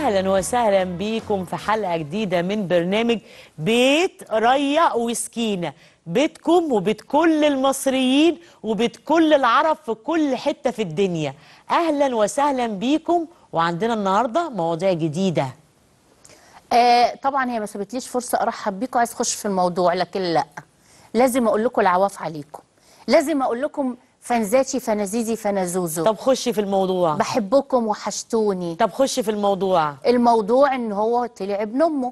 اهلا وسهلا بيكم في حلقه جديده من برنامج بيت ريا وسكينه بيتكم وبيت كل المصريين وبيت كل العرب في كل حته في الدنيا اهلا وسهلا بيكم وعندنا النهارده مواضيع جديده آه طبعا هي ما سابتليش فرصه ارحب بيكم عايز اخش في الموضوع لكن لا لازم اقول لكم العواف عليكم لازم اقول لكم فنزاتي فنزيزي فنزوزو طب خشي في الموضوع بحبكم وحشتوني طب خشي في الموضوع الموضوع ان هو طلع ابن امه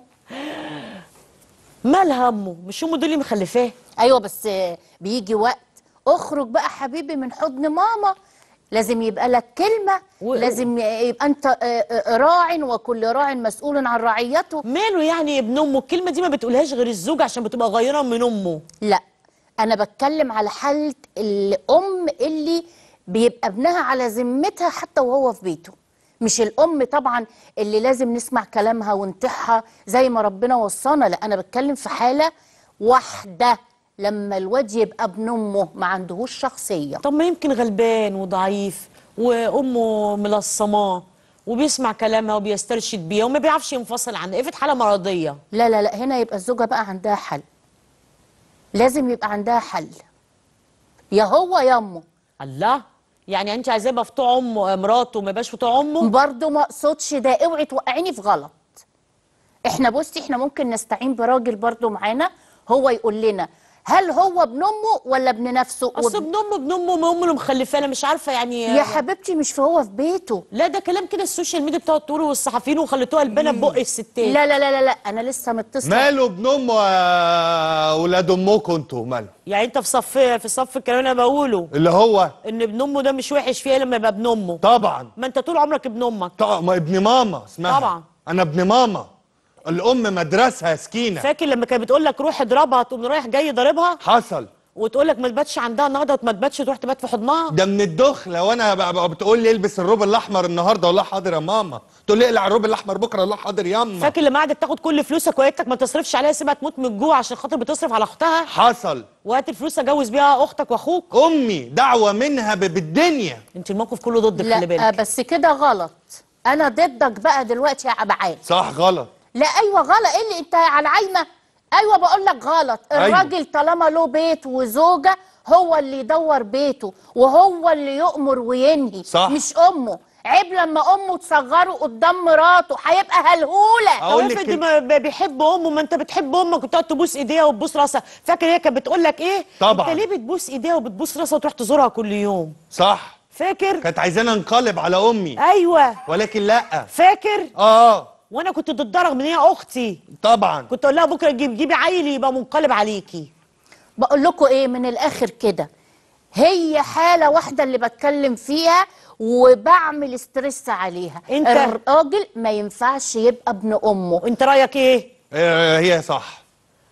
مال همه مش امه دول اللي مخلفاه ايوه بس آه، بيجي وقت اخرج بقى حبيبي من حضن ماما لازم يبقى لك كلمه و- لازم يبقى انت آه، آه، راع وكل راع مسؤول عن رعيته ماله يعني ابن امه الكلمه دي ما بتقولهاش غير الزوج عشان بتبقى غيران من امه لا انا بتكلم على حاله الام اللي بيبقى ابنها على ذمتها حتى وهو في بيته مش الام طبعا اللي لازم نسمع كلامها ونطيعها زي ما ربنا وصانا لا انا بتكلم في حاله واحده لما الواد يبقى ابن امه ما عندهوش شخصيه طب ما يمكن غلبان وضعيف وامه ملصماه وبيسمع كلامها وبيسترشد بيها وما بيعرفش ينفصل عنها افرض حاله مرضيه لا لا لا هنا يبقى الزوجه بقى عندها حل لازم يبقى عندها حل يا هو يا امه الله يعني انت عايزاه يبقى بتوع امه مراته ما يبقاش بتوع امه برضه ما اقصدش ده اوعي توقعيني في غلط احنا بصي احنا ممكن نستعين براجل برضه معانا هو يقول لنا هل هو ابن امه ولا ابن نفسه اصل وابن... ابن امه ابن امه ما امه اللي مخلفاه انا مش عارفه يعني يا حبيبتي مش في هو في بيته لا ده كلام كده السوشيال ميديا بتقعد تقوله والصحفيين وخليتوها البنا ببق الستات لا لا لا لا, لا. انا لسه متصله ماله ابن امه يا ولاد امكم انتوا ماله يعني انت في صف في صف الكلام اللي انا بقوله اللي هو ان ابن امه ده مش وحش فيها لما يبقى ابن امه طبعا ما انت طول عمرك ابن امك طبعا ما ابن ماما اسمها طبعا. انا ابن ماما الام مدرسه يا سكينه فاكر لما كانت بتقول لك روح اضربها تقوم رايح جاي ضاربها حصل وتقول لك ما تباتش عندها النهارده وما تباتش تروح تبات في حضنها ده من الدخله وانا بقى بقى بتقول لي البس الروب الاحمر النهارده والله حاضر يا ماما تقول لي اقلع الروب الاحمر بكره والله حاضر ياما فاكر لما قعدت تاخد كل فلوسك وقالت لك ما تصرفش عليها سيبها تموت من الجوع عشان خاطر بتصرف على اختها حصل وهات الفلوس اجوز بيها اختك واخوك امي دعوه منها ب- بالدنيا انت الموقف كله ضدك خلي لا بالك بس كده غلط انا ضدك بقى دلوقتي يا عبعال صح غلط لا ايوه غلط ايه اللي انت على عايمه ايوه بقول لك غلط أيوة. الراجل طالما له بيت وزوجه هو اللي يدور بيته وهو اللي يؤمر وينهي صح. مش امه عيب لما امه تصغره قدام مراته هيبقى هلهوله او أقول لك افرض كده. ما ب- بيحب امه ما انت بتحب امك وتقعد تبوس ايديها وتبوس راسها فاكر هي كانت بتقول لك ايه طبعا. انت ليه بتبوس ايديها وبتبوس راسها وتروح تزورها كل يوم صح فاكر كانت عايزانا ننقلب على امي ايوه ولكن لا فاكر اه وانا كنت ضدها رغم ان هي اختي طبعا كنت اقول لها بكره جيب جيبي عيل يبقى منقلب عليكي بقول لكم ايه من الاخر كده هي حاله واحده اللي بتكلم فيها وبعمل ستريس عليها انت- الراجل ما ينفعش يبقى ابن امه وانت رايك ايه آه، هي صح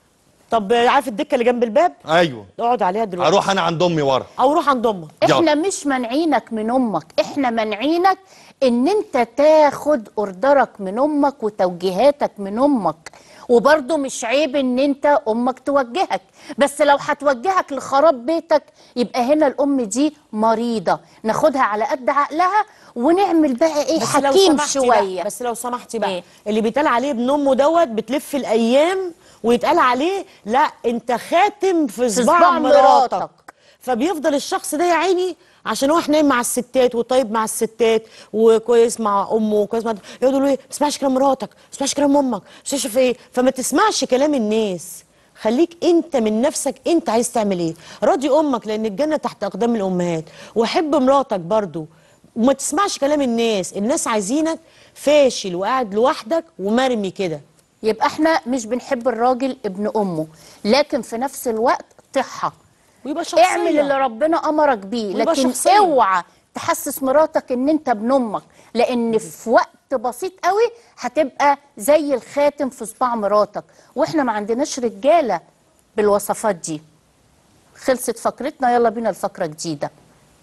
طب عارف الدكه اللي جنب الباب ايوه اقعد عليها دلوقتي اروح انا عند امي ورا او روح عند امك احنا مش منعينك من امك احنا منعينك ان انت تاخد اوردرك من امك وتوجيهاتك من امك وبرضه مش عيب ان انت امك توجهك بس لو هتوجهك لخراب بيتك يبقى هنا الام دي مريضه ناخدها على قد عقلها ونعمل بقى ايه بس لو حكيم سمحتي شويه بقى بس لو سمحتي بقى إيه؟ اللي بيتقال عليه ابن امه دوت بتلف الايام ويتقال عليه لا انت خاتم في صباع صباع مراتك مراتك. فبيفضل الشخص ده يا عيني عشان هو حنين مع الستات وطيب مع الستات وكويس مع امه وكويس مع يقعدوا يقولوا ايه ما تسمعش كلام مراتك ما تسمعش كلام امك مش عارف ايه فما تسمعش كلام الناس خليك انت من نفسك انت عايز تعمل ايه راضي امك لان الجنه تحت اقدام الامهات وحب مراتك برضو وما تسمعش كلام الناس الناس عايزينك فاشل وقاعد لوحدك ومرمي كده يبقى احنا مش بنحب الراجل ابن امه لكن في نفس الوقت طحه ويبقى شخصيه اعمل اللي ربنا امرك بيه ويبقى لكن شخصية. اوعى تحسس مراتك ان انت ابن امك لان في وقت بسيط قوي هتبقى زي الخاتم في صباع مراتك واحنا ما عندناش رجاله بالوصفات دي خلصت فقرتنا يلا بينا لفقره جديده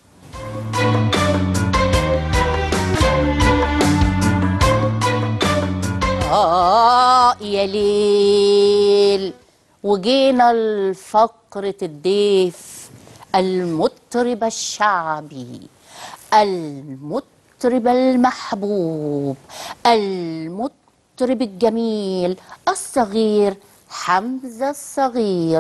آه يا ليل وجينا لفقرة الضيف المطرب الشعبي المطرب المطرب المحبوب المطرب الجميل الصغير حمزة الصغير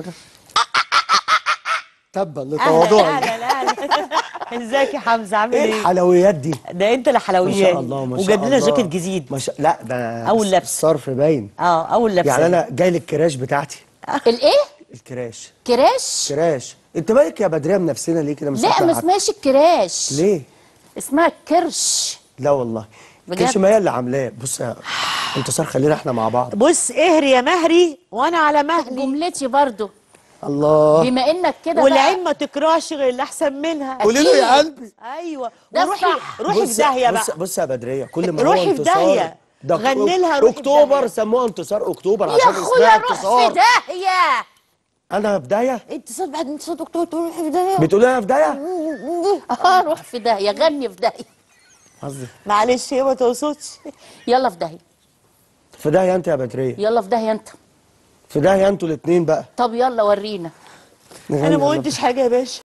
تبا اهلا لتواضعي اهلا اهلا ازيك يا حمزه عامل ايه ايه؟ الحلويات دي ده انت اللي ما حلويات شاء الله ما شاء وجاب لنا الله. جاكيت جديد ما شاء لا ده أول لبس. الصرف باين اه اول لبسه يعني انا جاي لي الكراش بتاعتي الايه الكراش كراش كراش انت بالك يا بدريه بنفسنا ليه كده مش لا عارفة ما حد. اسمهاش الكراش ليه اسمها كرش لا والله بجد؟ كرش ما هي اللي عاملاه بص يا انتصار خلينا احنا مع بعض بص اهري يا مهري وانا على مهلي جملتي برضو الله بما انك كده والعين بقى ما تكرهش غير اللي احسن منها قولي له يا أكيد. قلبي ايوه ده وروحي الصح. روحي في بص- داهيه بص بقى بص يا بدريه كل ما هو روحي في انتصار داهية. ده غني لها روحي في اكتوبر داهية. سموها انتصار اكتوبر يا عشان اخويا اسمها روح في انتصار داهيه انا في داهيه انت صوت بعد انت صوت دكتور تروحي في داهيه بتقولي انا في داهيه اه روح في داهيه غني في داهيه قصدي معلش هي ما تقصدش يلا في داهيه في داهيه انت يا بدريه يلا في داهيه انت في داهيه انتوا الاثنين بقى طب يلا ورينا نغني انا ما يلا. قلتش حاجه يا باشا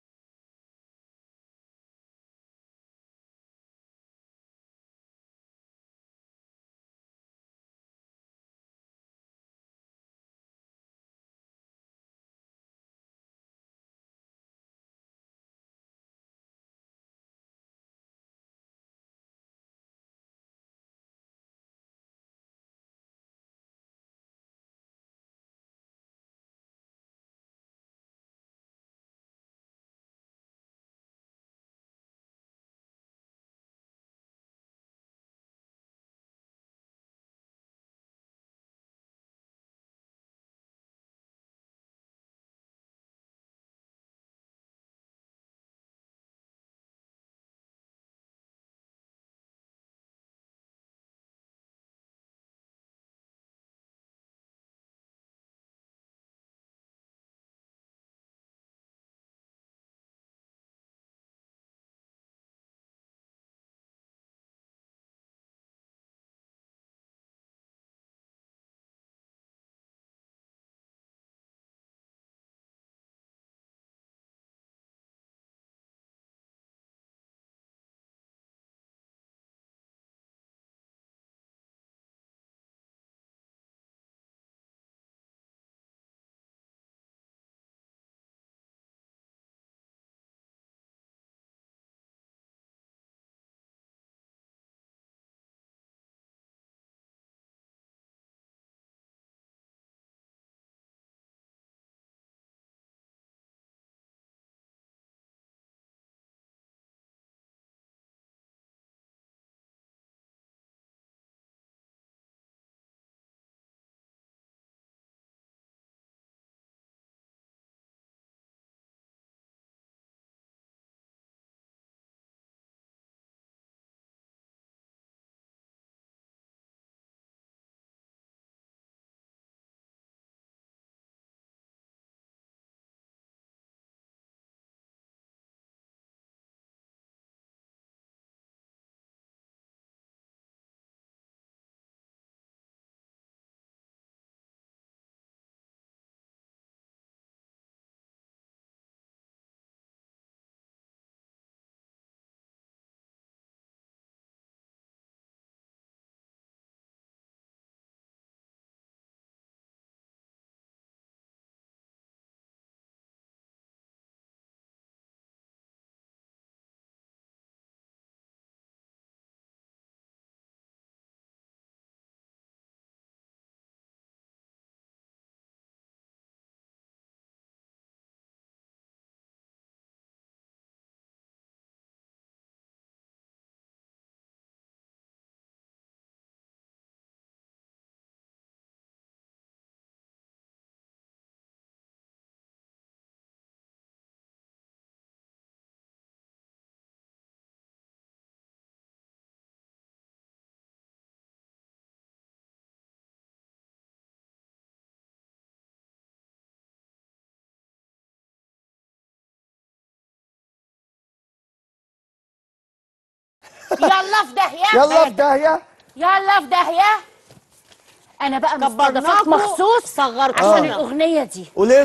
يلا في داهيه يلا في داهيه يلا في داهيه انا بقى مستضافات كبرناكوا، مخصوص صغرتونا. عشان الاغنيه دي قولي لهم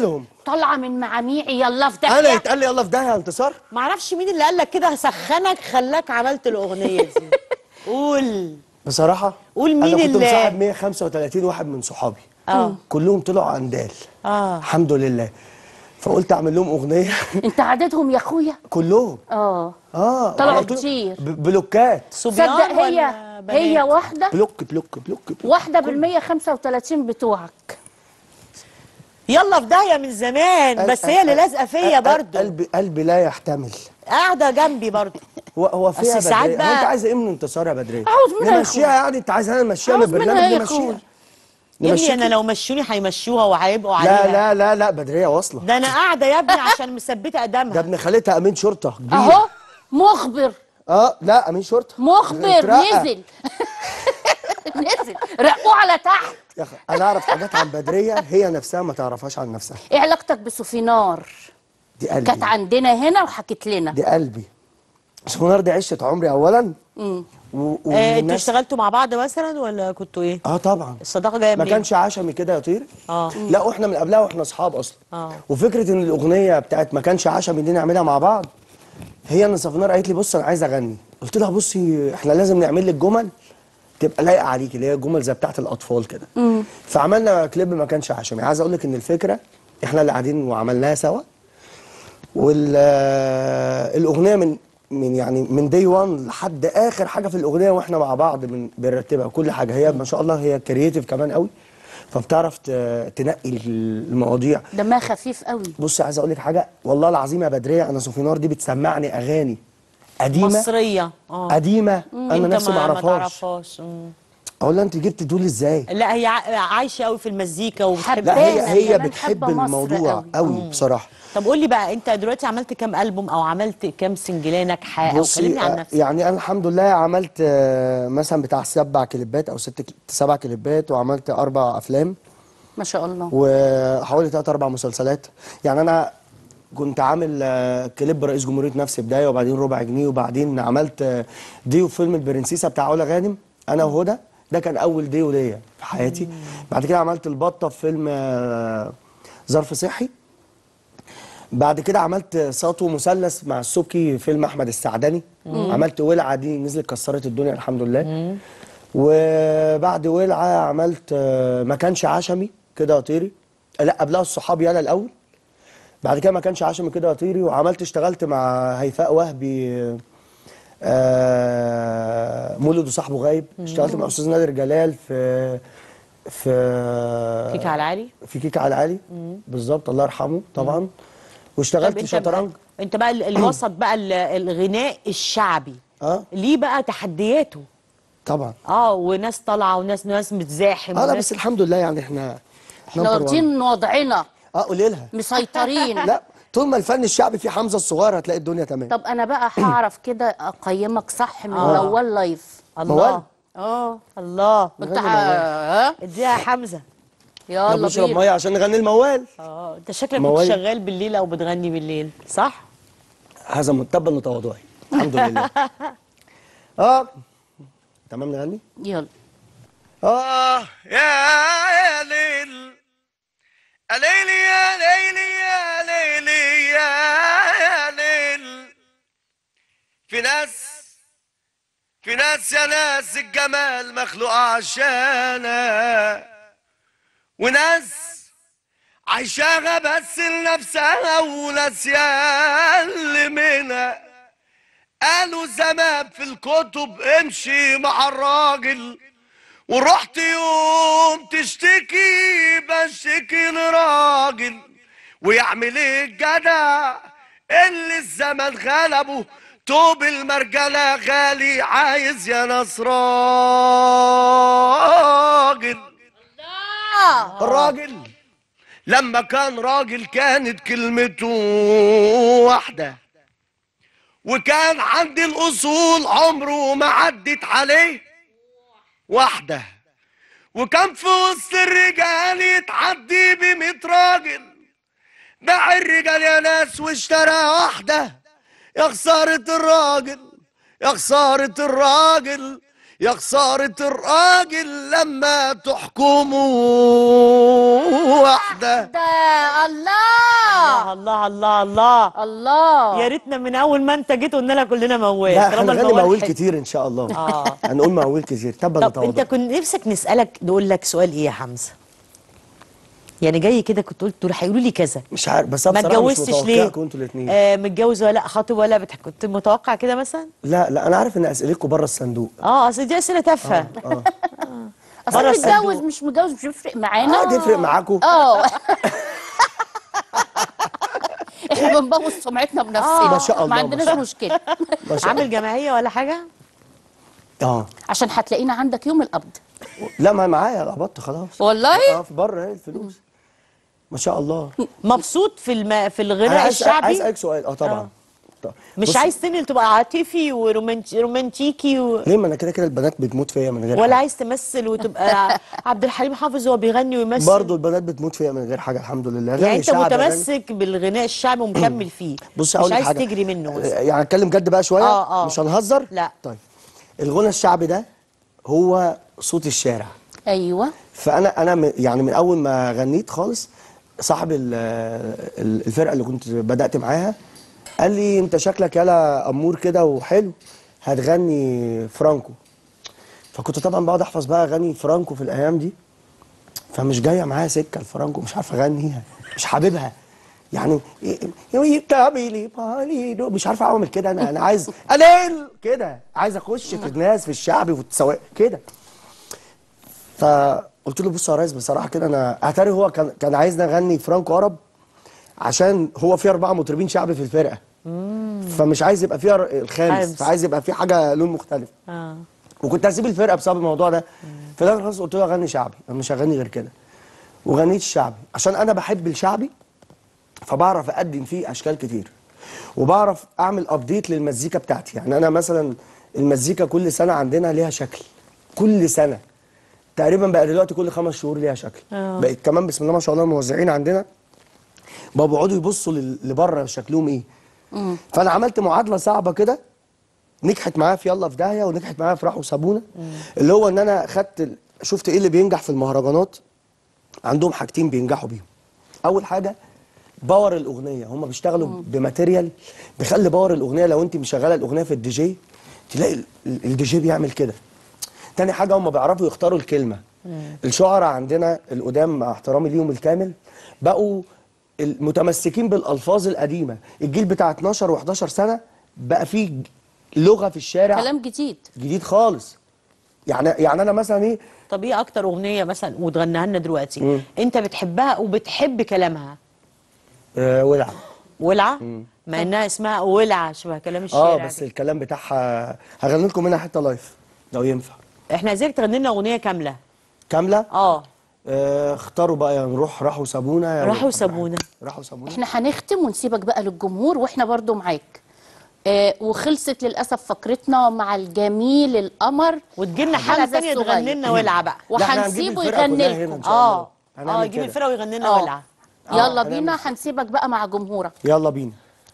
طالعه من معاميعي يلا في انا داهيه يتقال لي يلا في داهيه يا انتصار معرفش مين اللي قال لك كده سخنك خلاك عملت الاغنيه دي قول بصراحه قول مين انا كنت اللي- مصاحب 135 واحد من صحابي اه كلهم طلعوا اندال اه الحمد لله فقلت اعمل لهم اغنيه انت عددهم يا اخويا كلهم اه اه طلعوا عملت لهم كتير. ب- بلوكات صبيان تصدق هي ولا بنات؟ هي واحده بلوك بلوك بلوك, بلوك. واحده بال 135 بتوعك يلا في داهيه من زمان بس هي اللي لازقه فيا قل- برضو قلبي قلبي لا يحتمل قاعده جنبي برضو هو هو فيها أصل ساعات بدرية هو بقى- انت عايزه ايه من انتصار يا بدريه عاوز منها يا نمشيها يعني انت عايز انا نمشيها من عاوز منها البرنامج يا نمشيها أخوي. يا ابني نمشيها انا لو مشوني هيمشوها وهيبقوا عليها لا لا لا لا بدريه واصله ده انا قاعده يا ابني عشان مثبته ده قدامها ابن خالتها امين شرطه كبير اهو مخبر اه لا امين شرطه مخبر اترقى. نزل نزل رقوه على تحت يا اخي انا اعرف حاجات عن بدريه هي نفسها ما تعرفش عن نفسها ايه علاقتك بسوفينار دي قلبي كانت عندنا هنا وحكت لنا دي قلبي سونار دي عشره عمري اولا مم. و... آه انتوا والناس- اشتغلتوا مع بعض مثلا ولا كنتوا ايه اه طبعا الصداقه جايه ما منين كانش عشمي كده يا طير اه لا واحنا من قبلها واحنا اصحاب اصلا آه. وفكره ان الاغنيه بتاعت ما كانش عشمي دي نعملها مع بعض هي ان صفنار قالت لي بص انا عايز اغني قلت لها بصي احنا لازم نعمل لك جمل تبقى لايقه عليكي اللي هي جمل زي بتاعت الاطفال كده فعملنا كليب ما كانش عشمي عايز اقول لك ان الفكره احنا اللي قاعدين وعملناها سوا والاغنيه من من يعني من دي 1 لحد اخر حاجه في الاغنيه واحنا مع بعض من بنرتبها كل حاجه هي ما شاء الله هي كرييتيف كمان قوي فبتعرف ت- تنقي المواضيع دمها خفيف قوي بص عايز اقول لك حاجه والله العظيم يا بدريه انا صوفينار دي بتسمعني اغاني قديمه مصريه اه قديمه انا انت نفسي ما ما اعرفهاش تعرفهاش مم. اقول لها انت جبت دول ازاي لا هي ع- عايشه قوي في المزيكا وبتحب لا هي باينة هي كمان بتحب حابة مصر الموضوع قوي. قوي بصراحه طب قول لي بقى انت دلوقتي عملت كام البوم او عملت كام سنجليه ناجحه او بصي كلمني عن آه، نفسك يعني انا الحمد لله عملت آه، مثلا بتاع سبع كليبات او ست كل- سبع كليبات وعملت اربع افلام ما شاء الله وحوالي ثلاث اربع مسلسلات يعني انا كنت عامل آه، كليب رئيس جمهوريه نفسي بدايه وبعدين ربع جنيه وبعدين عملت آه، ديو في فيلم البرنسيسه بتاع علا غانم انا وهدى ده كان اول ديو ليا في حياتي بعد كده عملت البطه في فيلم آه، ظرف صحي بعد كده عملت سطو مثلث مع السبكي فيلم احمد السعدني عملت ولعه دي نزلت كسرت الدنيا الحمد لله وبعد ولعه عملت آه، ما كانش عشمي كده يا طيري لا قبلها الصحاب يالا الاول بعد كده ما كانش عشمي كده يا طيري وعملت اشتغلت مع هيفاء وهبي آه، مولد وصاحبه غايب اشتغلت مع استاذ نادر جلال في في كيكه على العالي في كيكه على العالي بالظبط الله يرحمه طبعا طب واشتغلت انت شطرنج بقى انت بقى ال- الوسط بقى ال- الغناء الشعبي اه ليه بقى تحدياته طبعا اه وناس طالعه وناس ناس بتزاحم اه لا وناس بس الحمد لله يعني احنا احنا number one. واخدين وضعنا اه قولي لها مسيطرين لا طول ما الفن الشعبي فيه حمزه الصغير هتلاقي الدنيا تمام طب انا بقى هعرف كده اقيمك صح من آه. الاول لايف الله موال. اه الله انت ها اديها يا حمزه يلا نشرب بينا ميه عشان نغني الموال اه انت شكلك كنت موال. شغال بالليل او بتغني بالليل صح هذا متبا لتواضعي الحمد لله اه تمام نغني يلا آه يا يا ليل يا ليل يا ليل يا ليل يا يا ليل في ناس في ناس يا ناس الجمال مخلوق عشانها وناس عايشاها بس لنفسها وناس اللي منها قالوا زمان في الكتب امشي مع الراجل ورحت يوم تشتكي بشتكي لراجل ويعمل ايه الجدع اللي الزمن غلبه توب المرجلة غالي عايز يا ناس راجل الراجل لما كان راجل كانت كلمته واحده وكان عندي الأصول عمره ما عدت عليه واحدة وكان في وسط الرجال يتعدي بميت راجل باع الرجال يا ناس واشترى واحدة يا خسارة الراجل يا خسارة الراجل يا خسارة الراجل لما تحكموا واحدة ده الله الله الله الله الله يا ريتنا من اول ما انت جيت قلنا لها كلنا موال لا طالما هنغني الموال مواويل حلو. كتير ان شاء الله آه. هنقول مواويل كتير تبا طب انت لتواضع كنت نفسك نسالك نقول لك سؤال ايه يا حمزه يعني جاي كده كنت قلت دول هيقولوا لي كذا مش عارف بس انا ما بصراحه مش اتجوزتش ليه متوقعكم انتوا الاثنين آه متجوز ولا لا خاطب ولا بتح... كنت متوقع كده مثلا لا لا انا عارف ان اسئلتكم بره الصندوق اه اصل دي اسئله تافهه اصل بره متجوز الصندوق. مش متجوز مش بيفرق معانا اه تفرق معاكم اه احنا بنبوظ سمعتنا بنفسنا ما شاء الله، ما ما عندناش شاء مشكله ما شاء الله عامل جمعيه ولا حاجه اه عشان هتلاقينا عندك يوم القبض لا ما معايا قبضت خلاص والله اه في بره اهي الفلوس ما شاء الله مبسوط في الم... في انا الغناء عايز عايز الشعبي اسالك سؤال اه طبعا طب مش بص، عايز تنقل تبقى عاطفي ورومانتيكي و... ليه ما انا كده كده البنات بتموت فيا من غير ولا حاجه عايز تمثل وتبقى عبد الحليم حافظ وهو بيغني ويمثل برضه البنات بتموت فيا من غير حاجه الحمد لله يعني غني انت شعبي، غني- متمسك بالغناء الشعبي ومكمل فيه بص مش هقول لك عايز حاجه تجري منه آه، مثلا يعني اتكلم جد بقى شويه آه، آه. مش هنهزر لا. طيب الغنى الشعبي ده هو صوت الشارع ايوه فانا انا م- يعني من اول ما غنيت خالص صاحب ال- ال- الفرقه اللي كنت بدات معاها قال لي انت شكلك يالا امور كده وحلو هتغني فرانكو فكنت طبعا بقعد احفظ بقى اغاني فرانكو في الايام دي فمش جايه معايا سكه الفرانكو مش عارف اغنيها مش حاببها يعني يتابلي باليدو مش عارف اعمل كده انا انا عايز قليل كده عايز اخش في الناس في الشعبي وفي السواق كده فقلت له بص يا ريس بصراحه كده انا اتاري هو كان كان عايزني اغني فرانكو عرب عشان هو في اربعه مطربين شعبي في الفرقه فمش عايز يبقى فيها الخامس خامس. فعايز يبقى في حاجه لون مختلف اه وكنت هسيب الفرقه بسبب الموضوع ده في الاخر خلاص قلت له اغني شعبي انا مش هغني غير كده وغنيت الشعبي عشان انا بحب الشعبي فبعرف اقدم فيه اشكال كتير وبعرف اعمل ابديت للمزيكا بتاعتي يعني انا مثلا المزيكا كل سنه عندنا ليها شكل كل سنه تقريبا بقى دلوقتي كل خمس شهور ليها شكل آه. بقت كمان بسم الله ما شاء الله الموزعين عندنا بقوا بيقعدوا يبصوا لل- لبره شكلهم ايه فانا عملت معادله صعبه كده نجحت معايا في يلا في داهيه ونجحت معايا في راح وسابونا اللي هو ان انا خدت ال- شفت ايه اللي بينجح في المهرجانات عندهم حاجتين بينجحوا بيهم اول حاجه باور الاغنيه هم بيشتغلوا بماتيريال بيخلي باور الاغنيه لو انت مشغله الاغنيه في الدي جي تلاقي ال- ال- الدي جي بيعمل كده تاني حاجه هم بيعرفوا يختاروا الكلمه الشعراء عندنا القدام مع احترامي ليهم الكامل بقوا المتمسكين بالالفاظ القديمه الجيل بتاع 12 و11 سنه بقى فيه لغه في الشارع كلام جديد جديد خالص يعني يعني انا مثلا ايه طب ايه اكتر اغنيه مثلا وتغنيها لنا دلوقتي انت بتحبها وبتحب كلامها آه ولع ولعه مع انها اسمها ولعه شبه كلام الشارع اه بس كده. الكلام بتاعها هغني لكم منها حته لايف لو ينفع احنا عايزينك تغني لنا اغنيه كامله كامله اه آه اختاروا بقى يا نروح راحوا سابونا يا راحوا نروح- سابونا. راحوا سابونا احنا هنختم ونسيبك بقى للجمهور واحنا برضو معاك آه وخلصت للاسف فقرتنا مع الجميل القمر وتجيلنا حلقه حمزة ثانيه الصغير. تغني لنا ولعه بقى لا، احنا هنجيب وهنسيبه الفرقة يغني كلها هنا لكم إن شاء الله. اه هنعمل اه يجيب كده. الفرقه ويغني لنا آه. ولعه يلا هنعمل بينا هنسيبك بقى مع جمهورك يلا بينا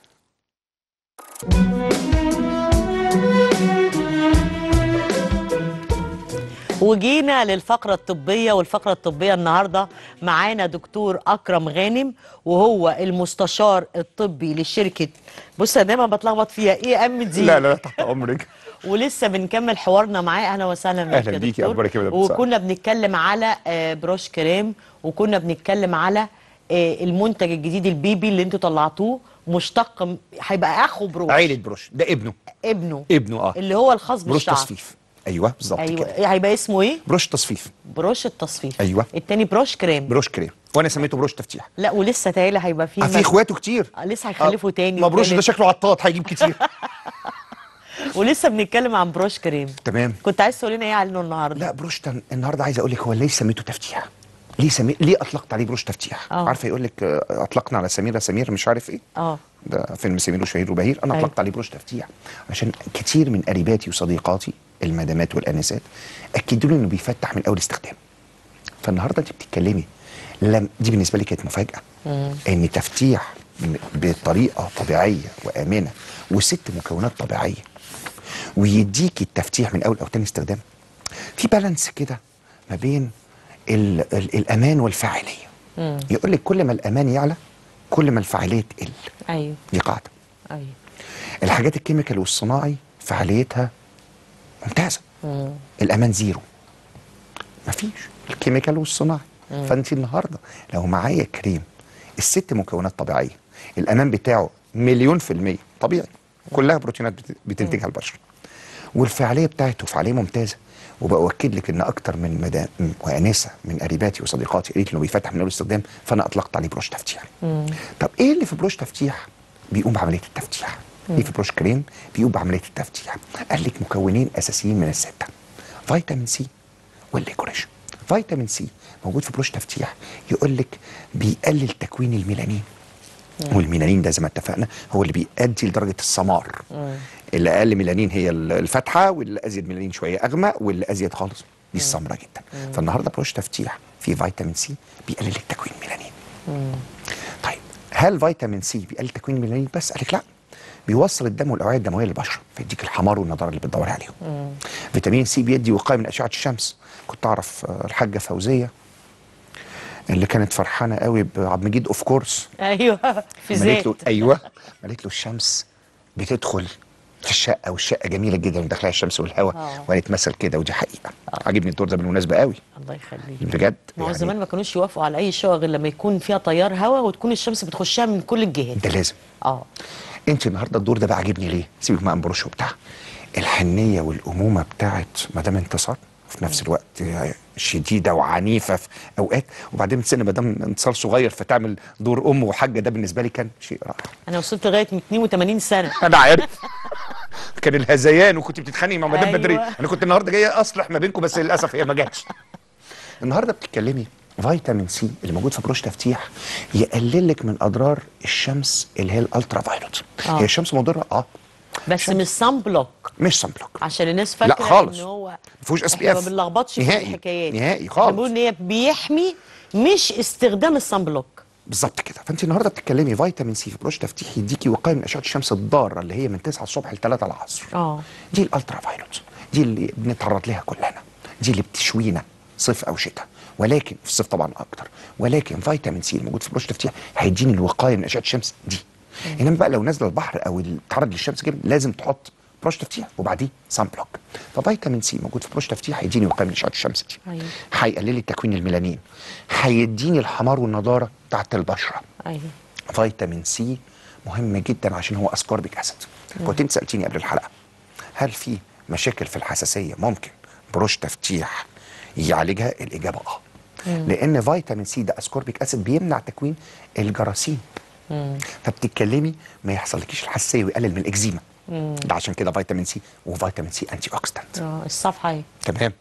وجينا للفقرة الطبية والفقرة الطبية النهاردة معانا دكتور أكرم غانم وهو المستشار الطبي لشركة بص أنا دايما بتلخبط فيها إيه أم دي لا لا تحت امرك ولسه بنكمل حوارنا معاه أهلا وسهلا بك أهلا يا بيكي، دكتور. أخبارك إيه يا مدام سعاد؟ وكنا بنتكلم على آه، بروش كريم وكنا بنتكلم على آه، المنتج الجديد البيبي اللي انتوا طلعتوه مشتق م- هيبقى أخو بروش عيلة بروش ده ابنه ابنه ابنه اه اللي هو الخاص بروش بالشعر تصفيف ايوه بالظبط ايوه كده هيبقى اسمه ايه؟ بروش تصفيف بروش التصفيف أيوة. التاني بروش كريم بروش كريم وانا سميته بروش تفتيح لا ولسه تهيألي هيبقى فيه آه، في مج- اخواته كتير آه، لسه هيخلفوا تاني ما بروش ده وتالت. شكله عطاط هيجيب كتير ولسه بنتكلم عن بروش كريم تمام كنت عايز تقول لنا ايه عنه النهارده لا بروش تن... النهارده عايز اقول لك هو ليه سميته تفتيح ليه سمي... ليه اطلقت عليه بروش تفتيح آه. عارفه يقول لك آه، اطلقنا على سميره سمير مش عارف ايه اه ده فيلم سمير وشهير وبهير انا أيوة. اطلقت عليه بروش تفتيح عشان كتير من قريباتي وصديقاتي المدامات والانسات اكدوا لي انه بيفتح من اول استخدام فالنهارده انت بتتكلمي لم دي بالنسبه لي كانت مفاجاه ان تفتيح م- بطريقه طبيعيه وامنه وست مكونات طبيعيه ويديك التفتيح من اول او تاني استخدام في بالانس كده ما بين ال ال الامان والفاعليه يقول لك كل ما الامان يعلى كل ما الفاعليه تقل ايوه دي قاعده ايوه الحاجات الكيميكال والصناعي فعاليتها ممتازه الامان زيرو مفيش الكيميكال والصناعي فانت النهارده لو معايا كريم الست مكونات طبيعيه الامان بتاعه مليون في الميه طبيعي كلها بروتينات بت- بتنتجها البشر والفعاليه بتاعته فعاليه ممتازه وباكد لك ان اكتر من مدام وانسه من قريباتي وصديقاتي قالت لي انه بيفتح من اول استخدام فانا اطلقت عليه بروش تفتيح طب ايه اللي في بروش تفتيح بيقوم بعمليه التفتيح ايه في بروش كريم بيقوم بعمليه التفتيح قال لك مكونين اساسيين من السته فيتامين سي والليكوريش فيتامين سي موجود في بروش تفتيح يقول لك بيقلل تكوين الميلانين والميلانين ده زي ما اتفقنا هو اللي بيؤدي لدرجه السمار اللي اقل ميلانين هي ال- الفاتحه واللي ازيد ميلانين شويه اغمق واللي ازيد خالص دي السمراء جدا فالنهارده بروش تفتيح فيه فيتامين سي بيقلل لك تكوين الميلانين طيب هل فيتامين سي بيقلل تكوين الميلانين بس قال لك لا بيوصل الدم والاوعيه الدمويه للبشره فيديك الحمار والنضاره اللي بتدوري عليهم فيتامين سي بيدي وقايه من اشعه الشمس كنت اعرف آه، الحاجه فوزيه اللي كانت فرحانه قوي بعبد المجيد اوف كورس ايوه في قالت زيت له ايوه قالت له الشمس بتدخل في الشقه والشقه جميله جدا وداخلها الشمس والهواء آه. وقالت مثل كده ودي حقيقه عاجبني الدور ده بالمناسبه قوي الله يخليك بجد ما هو يعني زمان ما كانوش يوافقوا على اي شقه غير لما يكون فيها تيار هواء وتكون الشمس بتخشها من كل الجهات ده لازم اه انت النهارده الدور ده بقى عاجبني ليه؟ سيبك من بروش وبتاع الحنيه والامومه بتاعت مدام انتصار في نفس الوقت شديده وعنيفه في اوقات وبعدين سن مدام انتصار صغير فتعمل دور ام وحاجه ده بالنسبه لي كان شيء رائع انا وصلت لغايه 82 سنه انا عارف كان الهذيان وكنت بتتخانقي مع مدام أيوة. بدري انا كنت النهارده جاي اصلح ما بينكم بس للاسف هي ما جاتش النهارده بتتكلمي فيتامين سي اللي موجود في بروش تفتيح يقلل لك من اضرار الشمس اللي هي الالترا فايلوت آه. هي الشمس مضره اه بس مش سان بلوك مش سان بلوك عشان الناس لا فاكره خالص. ان هو ما فيهوش اس بي احنا ما اف بنلخبطش في نهائي الحكايات نهائي احنا خالص بنقول ان هي بيحمي مش استخدام السان بلوك بالظبط كده فانت النهارده بتتكلمي فيتامين سي في بروش تفتيح يديكي وقايه من اشعه الشمس الضاره اللي هي من 9 الصبح ل 3 العصر اه دي الالترا فايلوت دي اللي بنتعرض لها كلنا دي اللي بتشوينا صيف او شتاء ولكن في الصيف طبعا اكتر ولكن فيتامين سي الموجود في بروش تفتيح هيديني الوقايه من اشعه الشمس دي انما بقى لو نازله البحر او بتتعرض للشمس جدا لازم تحط بروش تفتيح وبعديه سان بلوك ففيتامين سي موجود في بروش تفتيح هيديني وقايه من اشعه الشمس دي أيوة. هيقلل لي تكوين الميلانين هيديني الحمار والنضاره بتاعت البشره ايوه فيتامين سي مهم جدا عشان هو اسكوربيك اسيد كنت انت سالتيني قبل الحلقه هل في مشاكل في الحساسيه ممكن بروش تفتيح يعالجها الاجابه اه لان فيتامين سي ده اسكوربيك اسيد بيمنع تكوين الجراثيم فبتتكلمي ما يحصلكيش الحساسيه ويقلل من الاكزيما ده عشان كده فيتامين سي وفيتامين سي انتي اوكسيدانت اه الصفحه اهي تمام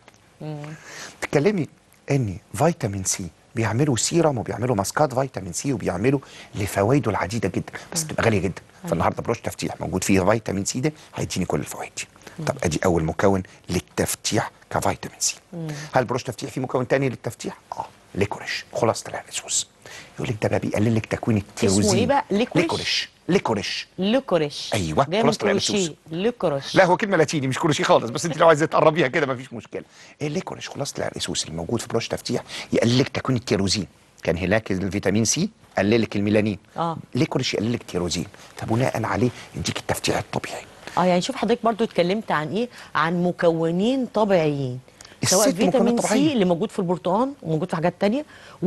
تتكلمي ان فيتامين سي بيعملوا سيرم وبيعملوا ماسكات فيتامين سي وبيعملوا لفوائده العديده جدا بس بتبقى غاليه جدا فالنهارده بروش تفتيح موجود فيه فيتامين سي ده هيديني كل الفوائد دي طب ادي اول مكون للتفتيح كفيتامين سي هل بروش تفتيح فيه مكون تاني للتفتيح اه ليكوريش خلاصه الهرسوس يقول لك ده بقى بيقلل لك تكوين التيروزين ايه بقى؟ ليكوريش؟ ليكوريش ليكوريش ليكوريش أيوة، جاي من خلاص طلع كروشيه السوس. ليكوريش لا هو كلمه لاتيني مش كروشيه خالص بس انت لو عايزه تقربيها كده مفيش مشكله الليكوريش خلاصه العرقسوس اللي موجود في بروش تفتيح يقلل لك تكوين التيروزين كان هناك الفيتامين سي قلل لك الميلانين آه. ليكوريش يقلل لك التيروزين فبناء عليه يديك التفتيح الطبيعي اه يعني شوف حضرتك برضو اتكلمت عن ايه عن مكونين طبيعيين سواء الست مكونات فيتامين طبيعية. سي اللي موجود في البرتقال وموجود في حاجات تانية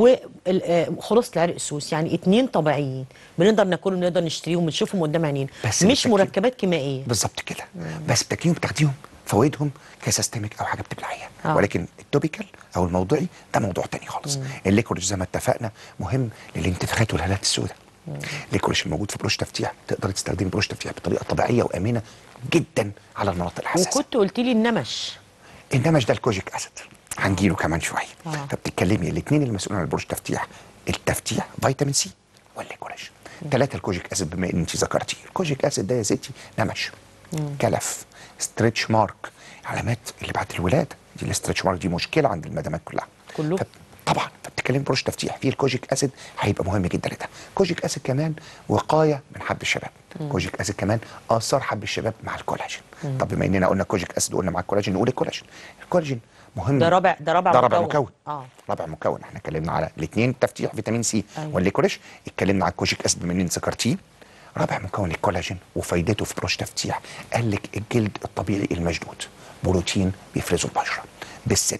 وخلاصة العرق السوس يعني اتنين طبيعيين بنقدر ناكلهم نقدر نشتريهم ونشوفهم قدام عينينا بس مش بالتأكيد- مركبات كيميائيه بالظبط كده بس بتاكليهم بتاخديهم فوائدهم كسيستميك او حاجه بتبلعيها آه. ولكن التوبيكال او الموضعي ده موضوع تاني خالص الليكوريش زي ما اتفقنا مهم للانتفاخات والهالات السوداء الليكوريش الموجود في بروش تفتيح تقدري تستخدمي بروش تفتيح بطريقه طبيعيه وامنه جدا على المناطق الحساسه وكنت قلت لي النمش النمش ده الكوجيك اسيد هنجيله كمان شويه آه. فبتتكلمي الاثنين المسؤولين عن البروش تفتيح التفتيح فيتامين سي والليكوريش ثلاثه الكوجيك اسيد بما ان انت ذكرتي الكوجيك اسيد ده يا ستي نمش كلف ستريتش مارك علامات اللي بعد الولاده دي الاستريتش مارك دي مشكله عند المدامات كلها كلهم. ف- طبعا فبتتكلم بروش تفتيح فيه الكوجيك اسيد هيبقى مهم جدا لده كوجيك اسيد كمان وقايه من حب الشباب كوجيك اسيد كمان اثار حب الشباب مع الكولاجين طب بما اننا قلنا كوجيك اسيد وقلنا مع الكولاجين نقول الكولاجين الكولاجين مهم ده رابع- ده رابع ده رابع مكون. مكون آه. رابع مكون احنا اتكلمنا على الاثنين تفتيح فيتامين سي أيوة. والليكوريش اتكلمنا على الكوجيك اسيد بما اننا ذكرتيه رابع مكون الكولاجين وفايدته في بروش تفتيح قال لك الجلد الطبيعي المشدود بروتين بيفرزه البشره بالسن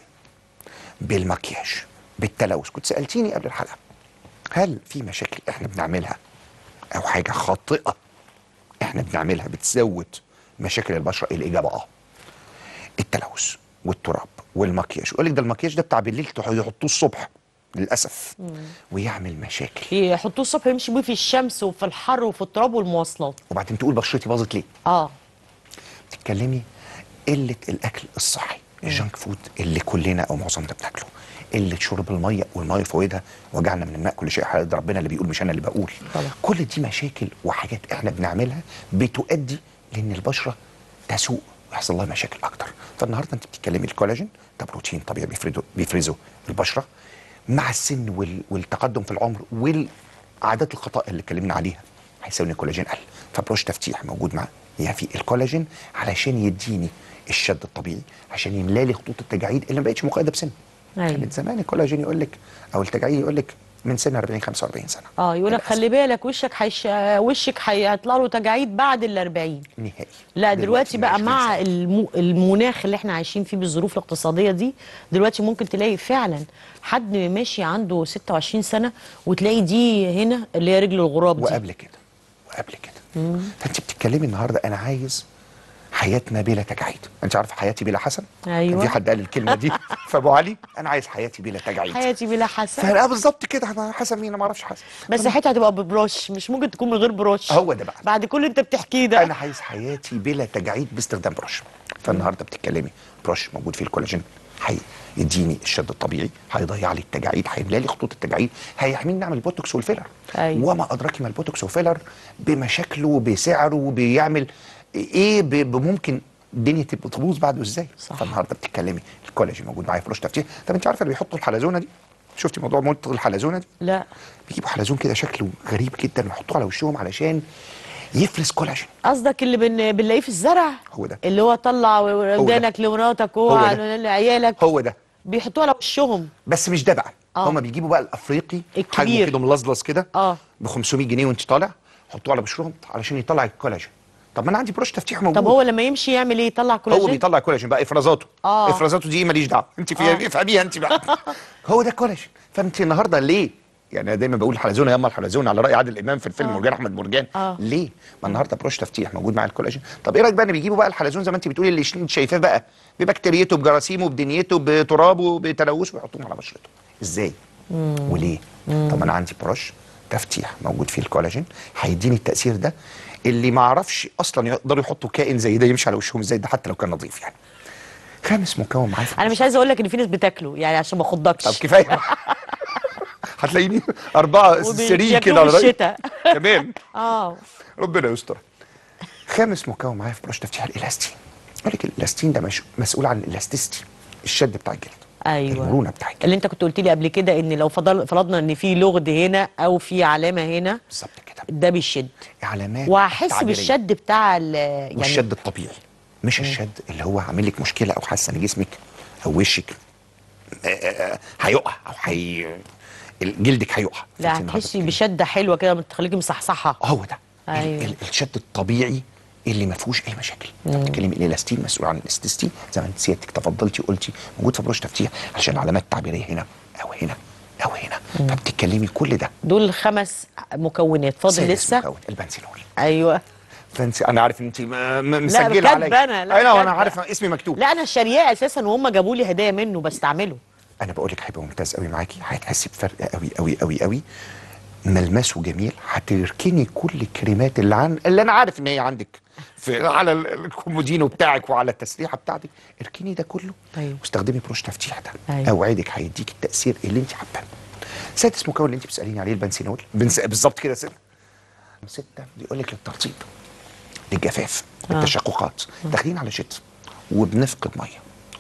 بالمكياج بالتلوث كنت سالتيني قبل الحلقه هل في مشاكل احنا بنعملها او حاجه خاطئه احنا بنعملها بتزود مشاكل البشره الاجابه اه التلوث والتراب والمكياج يقول لك ده المكياج ده بتاع بالليل تح- يحطوه الصبح للاسف ويعمل مشاكل يحطوه الصبح يمشي بيه في الشمس وفي الحر وفي التراب والمواصلات وبعدين تقول بشرتي باظت ليه اه بتتكلمي قله الاكل الصحي الجانك فود اللي كلنا او معظمنا بناكله قله شرب الميه والميه فوائدها وجعنا من الماء كل شيء حق ربنا اللي بيقول مش انا اللي بقول طبعا. كل دي مشاكل وحاجات احنا بنعملها بتؤدي لان البشره تسوء ويحصل لها مشاكل اكتر فالنهارده انت بتتكلمي الكولاجين ده بروتين طبيعي بيفرده بيفرزه البشره مع السن وال... والتقدم في العمر والعادات الخطا اللي اتكلمنا عليها هيساوي ان الكولاجين قل فبروش تفتيح موجود معاه يافي الكولاجين علشان يديني الشد الطبيعي عشان يملى لي خطوط التجاعيد اللي ما بقتش مقيده بسن أيوة. كانت زمان الكولاجين يقول لك او التجاعيد يقول لك من سن 40 45 سنه اه يقول لك للأسف. خلي بالك وشك حيش... وشك هيطلع له تجاعيد بعد ال 40 نهائي لا دلوقتي بقى 20 مع سنة. الم... المناخ اللي احنا عايشين فيه بالظروف الاقتصاديه دي دلوقتي ممكن تلاقي فعلا حد ماشي عنده 26 سنه وتلاقي دي هنا اللي هي رجل الغراب دي وقبل كده وقبل كده فانت بتتكلمي النهارده انا عايز حياتنا بلا تجاعيد انت عارفه حياتي بلا حسن أيوة. كان في حد قال الكلمه دي فابو علي انا عايز حياتي بلا تجاعيد حياتي بلا حسن فلا بالظبط كده انا حسن مين انا ما اعرفش حسن بس حياتي هتبقى ببروش مش ممكن تكون من غير بروش هو ده بقى. بعد كل اللي انت بتحكيه ده انا عايز حياتي بلا تجاعيد باستخدام بروش فالنهارده بتتكلمي بروش موجود فيه الكولاجين هيديني الشد الطبيعي هيضيع لي التجاعيد هيملى لي خطوط التجاعيد هيحميني نعمل بوتوكس والفيلر أيوة. وما ادراك ما البوتوكس والفيلر بمشاكله بسعره بيعمل ايه ب- بممكن الدنيا تبقى تبوظ بعده ازاي صح. فالنهارده بتتكلمي الكولاجين موجود معايا في بروش تفتيح طب انت عارفه اللي بيحطوا الحلزونه دي شفتي موضوع منطق الحلزونه دي لا بيجيبوا حلزون كده شكله غريب جدا ويحطوه على وشهم علشان يفرز كولاجين قصدك اللي بن... بنلاقيه في الزرع هو ده. اللي هو طلع ودانك لمراتك هو ده. لعيالك هو ده بيحطوه على وشهم بس مش ده بقى آه. هما بيجيبوا بقى الافريقي حجمه الكبير. كده ملظلظ كده آه. ب 500 جنيه وانت طالع حطوه على بشرهم علشان يطلع الكولاجين طب ما انا عندي بروش تفتيح موجود طب هو لما يمشي يعمل ايه يطلع كولاجين هو بيطلع كولاجين بقى افرازاته آه. افرازاته دي ماليش دعوه انت فيها آه. افهميها انت بقى هو ده كولاجين فانت النهارده ليه يعني انا دايما بقول حلزونه ياما الحلزونه على راي عادل امام في الفيلم آه. مرجان احمد مرجان آه. ليه ما النهارده بروش تفتيح موجود مع الكولاجين طب ايه رايك بقى ان بيجيبوا بقى الحلزون زي ما انت بتقولي اللي انت شايفاه بقى ببكتيريته بجراثيمه بدنيته بترابه بتلوثه ويحطوهم على بشرته ازاي وليه طب انا عندي بروش تفتيح موجود فيه الكولاجين هيديني التاثير ده اللي ما اعرفش اصلا يقدروا يحطوا كائن زي ده يمشي على وشهم ازاي ده حتى لو كان نظيف يعني خامس مكون معايا في انا مش عايزه اقول لك ان في ناس بتاكله يعني عشان ما اخضكش طب كفايه هتلاقيني أربعة سرير كده على رأيي الشتاء كمان اه ربنا يستر خامس مكون معايا في بروش تفتيح الالاستين يقول لك الالاستين ده مش مسؤول عن الالاستيستي الشد بتاع الجلد ايوه المرونه بتاع الجلد اللي انت كنت قلت لي قبل كده ان لو فضل فرضنا ان في لغد هنا او في علامه هنا بالظبط كده ده بيشد علامات وهحس تعبيرية. بالشد بتاع ال- يعني والشد الطبيعي مش الشد اللي هو عامل لك مشكله او حاسه ان جسمك او وشك آه، آه، هيقع او هي جلدك هيقع فأنت لا النهاردة هتحسي بتتكلمي. بشده حلوه كده بتخليكي مصحصحه هو ده ال- أيوة. ال- الشد الطبيعي اللي ما فيهوش اي مشاكل انت بتتكلمي الالاستين مسؤول عن الاستيستي زي ما انت سيادتك تفضلتي وقلتي موجود في بروش تفتيح عشان علامات تعبيريه هنا او هنا او هنا فبتتكلمي كل ده دول خمس مكونات فاضل سادس لسه مكون البنسينول ايوه فانت انا عارف ان انت م- م- مسجله كاتبة عليا أنا، لا انا وانا كاتبة. عارف اسمي مكتوب لا انا شارياه اساسا وهم جابوا لي هدايا منه بستعمله انا بقول لك هيبقى ممتاز قوي معاكي هتحسي بفرق قوي قوي قوي قوي ملمسه جميل هتركني كل الكريمات اللي عن اللي انا عارف ان هي عندك في على ال- الكومودينو بتاعك وعلى التسريحه بتاعتك اركني ده كله أيوة. واستخدمي بروش تفتيح ده أيوة. اوعدك هيديك التاثير اللي انت حباه سادس مكون اللي انت بتساليني عليه البنسينول بنس... بالظبط كده سته سته بيقول لك للترطيب للجفاف آه. التشققات داخلين على شتاء وبنفقد ميه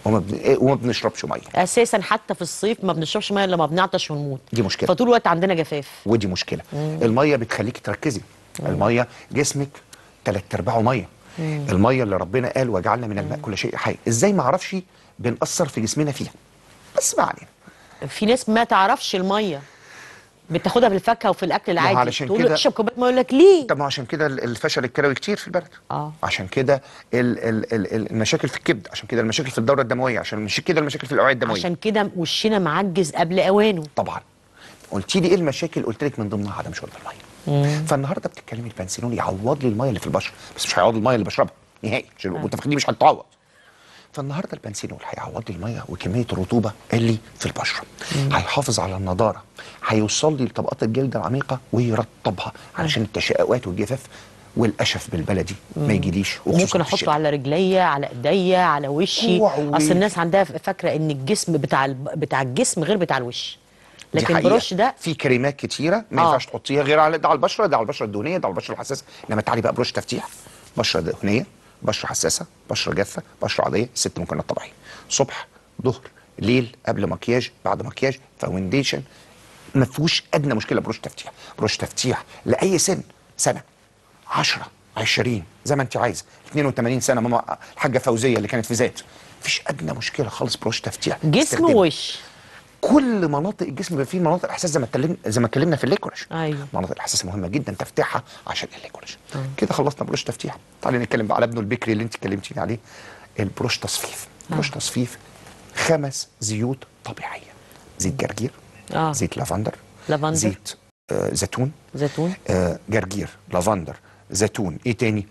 وما, بن... إيه، وما بنشربش ميه اساسا حتى في الصيف ما بنشربش ميه الا لما بنعطش ونموت دي مشكلة. فطول الوقت عندنا جفاف ودي مشكله الميه بتخليك تركزي الميه جسمك ثلاث ارباعه ميه الميه اللي ربنا قال وجعلنا من الماء كل شيء حي ازاي ما اعرفش بنأثر في جسمنا فيها بس ما علينا في ناس ما تعرفش الميه بتاخدها في الفاكهه وفي الاكل ما هو العادي علشان تقول له كده- اشرب كوبايه ميه يقول لك ليه طب ما عشان كده ال- الفشل الكلوي كتير في البلد آه. عشان كده ال ال ال ال- المشاكل في الكبد عشان كده المشاكل في الدوره الدمويه عشان مش كده المشاكل في الاوعيه الدمويه عشان كده وشنا معجز قبل اوانه طبعا قلت لي ايه المشاكل قلت لك من ضمنها عدم شرب الميه فالنهارده بتتكلمي البنسلون يعوض لي الميه اللي في البشره بس مش هيعوض الميه اللي بشربها نهائي عشان نبقى متفقين دي مش هتتعوض فالنهارده البنسينول هيعوض لي الميه وكميه الرطوبه اللي في البشره هيحافظ على النضاره هيوصل لي لطبقات الجلد العميقه ويرطبها علشان التشققات والجفاف والقشف بالبلدي ما يجيليش وخصوصاً وممكن في احطه الشتاء. على رجليا على ايديا على وشي اوعوا اصل وي. الناس عندها فاكره ان الجسم بتاع الب- بتاع الجسم غير بتاع الوش دي لكن حقيقة. البروش ده في كريمات كتيره ما آه. ينفعش تحطيها غير على ده على البشره ده على البشره الدهنيه ده على البشره الحساسه انما تعالي بقى بروش تفتيح بشره دهنيه بشره حساسه بشره جافه بشره عاديه ست مكونات طبيعيه صبح ظهر ليل قبل مكياج بعد مكياج فاونديشن ما فيهوش ادنى مشكله بروش تفتيح بروش تفتيح لاي سن سنه 10 20 زي ما انت عايزه 82 سنه ماما الحاجه فوزيه اللي كانت في ذات مفيش ادنى مشكله خالص بروش تفتيح جسم استخدمه. ووش كل مناطق الجسم بيبقى فيه مناطق الاحساس زي ما اتكلمنا زي ما اتكلمنا في الليكوريش أيوة. مناطق الاحساس مهمه جدا تفتيحها عشان الليكوريش كده خلصنا بروش تفتيح تعالي نتكلم بقى على ابنه البكري اللي انت كلمتيني عليه البروش تصفيف بروش تصفيف خمس زيوت طبيعيه زيت جرجير آه. زيت لافندر لافندر. زيت آه زيتون زيتون آه جرجير لافندر زيتون ايه تاني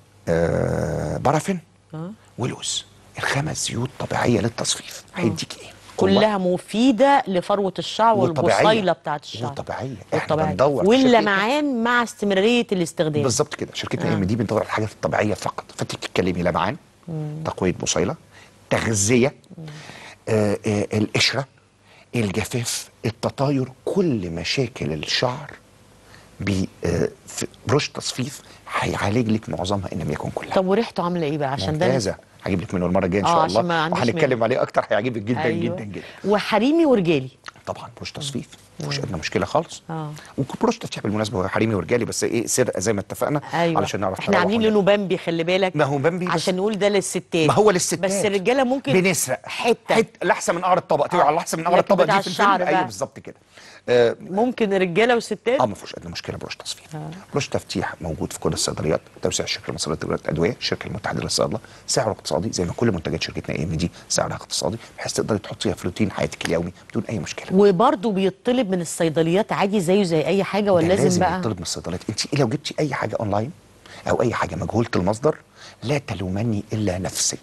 آه بارافين آه. ولوز الخمس زيوت طبيعيه للتصفيف هيديك ايه والله. كلها مفيده لفروه الشعر وطبيعية. والبصيله بتاعت الشعر وطبيعية. إحنا والطبيعية. بندور في واللمعان مع استمراريه الاستخدام بالظبط كده شركتنا ام دي بندور على الحاجات الطبيعيه فقط فانت بتتكلمي لمعان تقويه بصيله تغذيه آه آه القشره الجفاف التطاير كل مشاكل الشعر ببروش تصفيف هيعالج لك معظمها ان لم يكن كلها طب وريحته عامله ايه بقى عشان ده ممتازه هجيب لك منه المره الجايه ان آه، شاء عشان ما الله عنديش وهنتكلم منه. عليه اكتر هيعجبك جدا أيوة. جدا جدا وحريمي ورجالي طبعا بروش تصفيف مفيش ادنى مشكله خالص آه. وبروش تفتيح بالمناسبه هو حريمي ورجالي بس ايه سرقه زي ما اتفقنا ايوه علشان نعرف احنا نروح عاملين ونرجع. لونه بامبي خلي بالك ما هو بامبي بس- عشان نقول ده للستات ما هو للستات بس الرجاله ممكن بنسرق حته حته لحسه من قعر الطبق تبقى آه. على لحسه من قعر لكن الطبق بتاع دي في الفيلم الشعر ايوه بقى. بالظبط كده آه ممكن رجاله وستات اه ما فيهوش ادنى مشكله بروش تصفيف بروش تفتيح موجود في كل الصيدليات توسيع الشركه المصريه لتجاره الادويه الشركه المتحده للصيدله سعره اقتصادي زي ما كل منتجات شركتنا اي ام دي سعرها اقتصادي بحيث تقدري تحطيها في روتين حياتك اليومي بدون اي مشكله وبرضه بيطلب من الصيدليات عادي زيه زي اي حاجه ولا ده لازم, بقى يطلب من الصيدليات انت لو جبتي اي حاجه اونلاين او اي حاجه مجهوله المصدر لا تلومني الا نفسك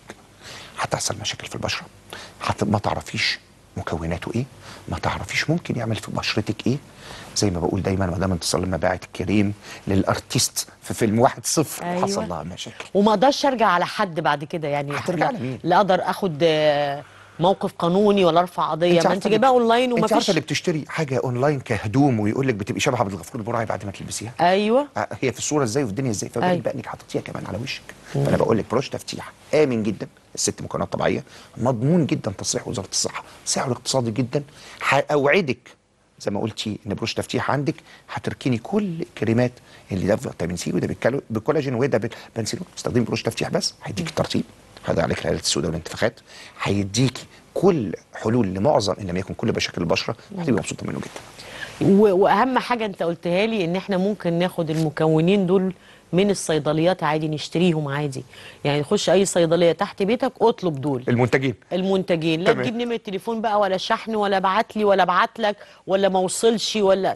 هتحصل مشاكل في البشره هت... ما تعرفيش مكوناته ايه ما تعرفيش ممكن يعمل في بشرتك ايه زي ما بقول دايما مدام انتصار لما باعت الكريم للارتيست في فيلم واحد صفر أيوة. وحصل لها مشاكل وما اقدرش ارجع على حد بعد كده يعني هترجع لا- لمين؟ لا اقدر اخد آه، موقف قانوني ولا ارفع قضيه ما عارفة انت اللي- جايباها اونلاين وما انت عارفه فيش اللي بتشتري حاجه اونلاين كهدوم ويقول لك بتبقي شبه عبد الغفور البرعي بعد ما تلبسيها ايوه آه، هي في الصوره ازاي وفي الدنيا ازاي فبالك أيوة. بقى انك حاططيها كمان على وشك فانا بقول لك بروش تفتيح امن جدا الست مكونات طبيعيه مضمون جدا تصريح وزاره الصحه سعره اقتصادي جدا هاوعدك زي ما قلتي ان بروش تفتيح عندك هتركني كل الكريمات اللي ده فيتامين سي وده بالكالو- بالكولاجين وده بالبنسلون استخدمي بروش تفتيح بس هيديك الترطيب هيضيع عليك الهالات السوداء والانتفاخات هيديكي كل حلول لمعظم ان لم يكن كل مشاكل البشره هتبقي مبسوطه منه جدا و- واهم حاجه انت قلتها لي ان احنا ممكن ناخد المكونين دول من الصيدليات عادي نشتريهم عادي يعني تخش اي صيدليه تحت بيتك اطلب دول المنتجين المنتجين لا تمام. تجيب نمره تليفون بقى ولا شحن ولا ابعت لي ولا ابعت لك ولا ما وصلش ولا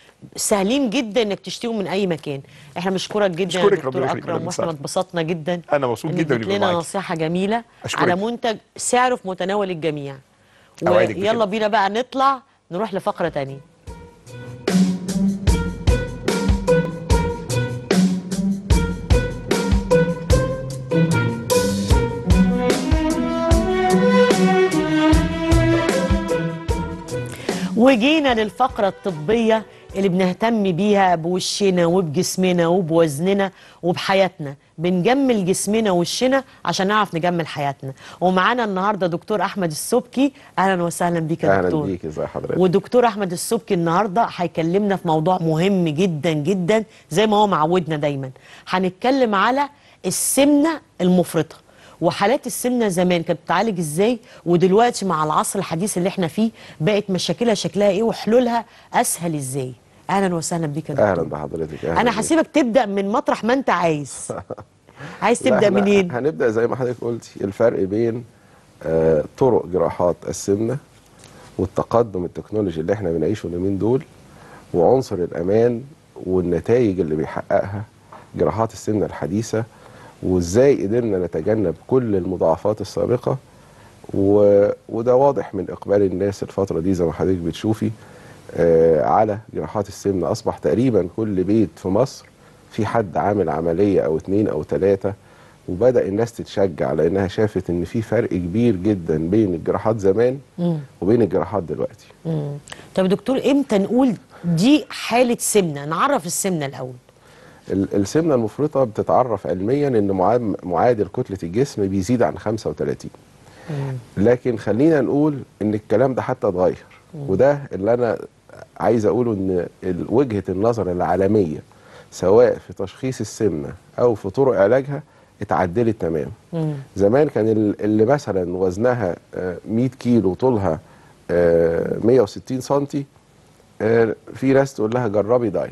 سهلين جدا انك تشتريهم من اي مكان احنا بنشكرك جدا يا أشكرك، دكتور ربنا يخليك، اكرم ربنا واحنا يسعدك. اتبسطنا جدا أنا مبسوط إن جدا اديت إني لنا معاكي. نصيحه جميله أشكرك. على منتج سعره في متناول الجميع أوعدك ويلا بكده. بينا بقى نطلع نروح لفقره تانية وجينا للفقرة الطبية اللي بنهتم بيها بوشنا وبجسمنا وبوزننا وبحياتنا بنجمل جسمنا ووشنا عشان نعرف نجمل حياتنا ومعانا النهارده دكتور احمد السبكي اهلا وسهلا بيك يا اهلا دكتور بيك ازي حضرتك ودكتور احمد السبكي النهارده هيكلمنا في موضوع مهم جدا جدا زي ما هو معودنا دايما هنتكلم على السمنه المفرطه وحالات السمنه زمان كانت بتعالج ازاي ودلوقتي مع العصر الحديث اللي احنا فيه بقت مشاكلها شكلها ايه وحلولها اسهل ازاي اهلا وسهلا بيك يا دكتور اهلا بحضرتك أهلاً انا بيك. هسيبك تبدا من مطرح ما انت عايز عايز لا، تبدا إحنا منين هنبدا زي ما حضرتك قلتي الفرق بين آه طرق جراحات السمنه والتقدم التكنولوجي اللي احنا بنعيشه اليومين دول وعنصر الامان والنتائج اللي بيحققها جراحات السمنه الحديثه وازاي قدرنا نتجنب كل المضاعفات السابقه و... وده واضح من اقبال الناس الفتره دي زي ما حضرتك بتشوفي آه على جراحات السمنه اصبح تقريبا كل بيت في مصر في حد عامل عمليه او اتنين او تلاته وبدا الناس تتشجع لانها شافت ان في فرق كبير جدا بين الجراحات زمان وبين الجراحات دلوقتي مم. طب يا دكتور امتى نقول دي حاله سمنه نعرف السمنه الاول ال- السمنه المفرطه بتتعرف علميا ان معاد- معادل كتله الجسم بيزيد عن 35 لكن خلينا نقول ان الكلام ده حتى اتغير وده اللي انا عايز اقوله ان ال- وجهه النظر العالميه سواء في تشخيص السمنه او في طرق علاجها اتعدلت تماما زمان كان ال- اللي مثلا وزنها آه، 100 كيلو طولها آه، 160 سنتي آه، في ناس تقول لها جربي دايت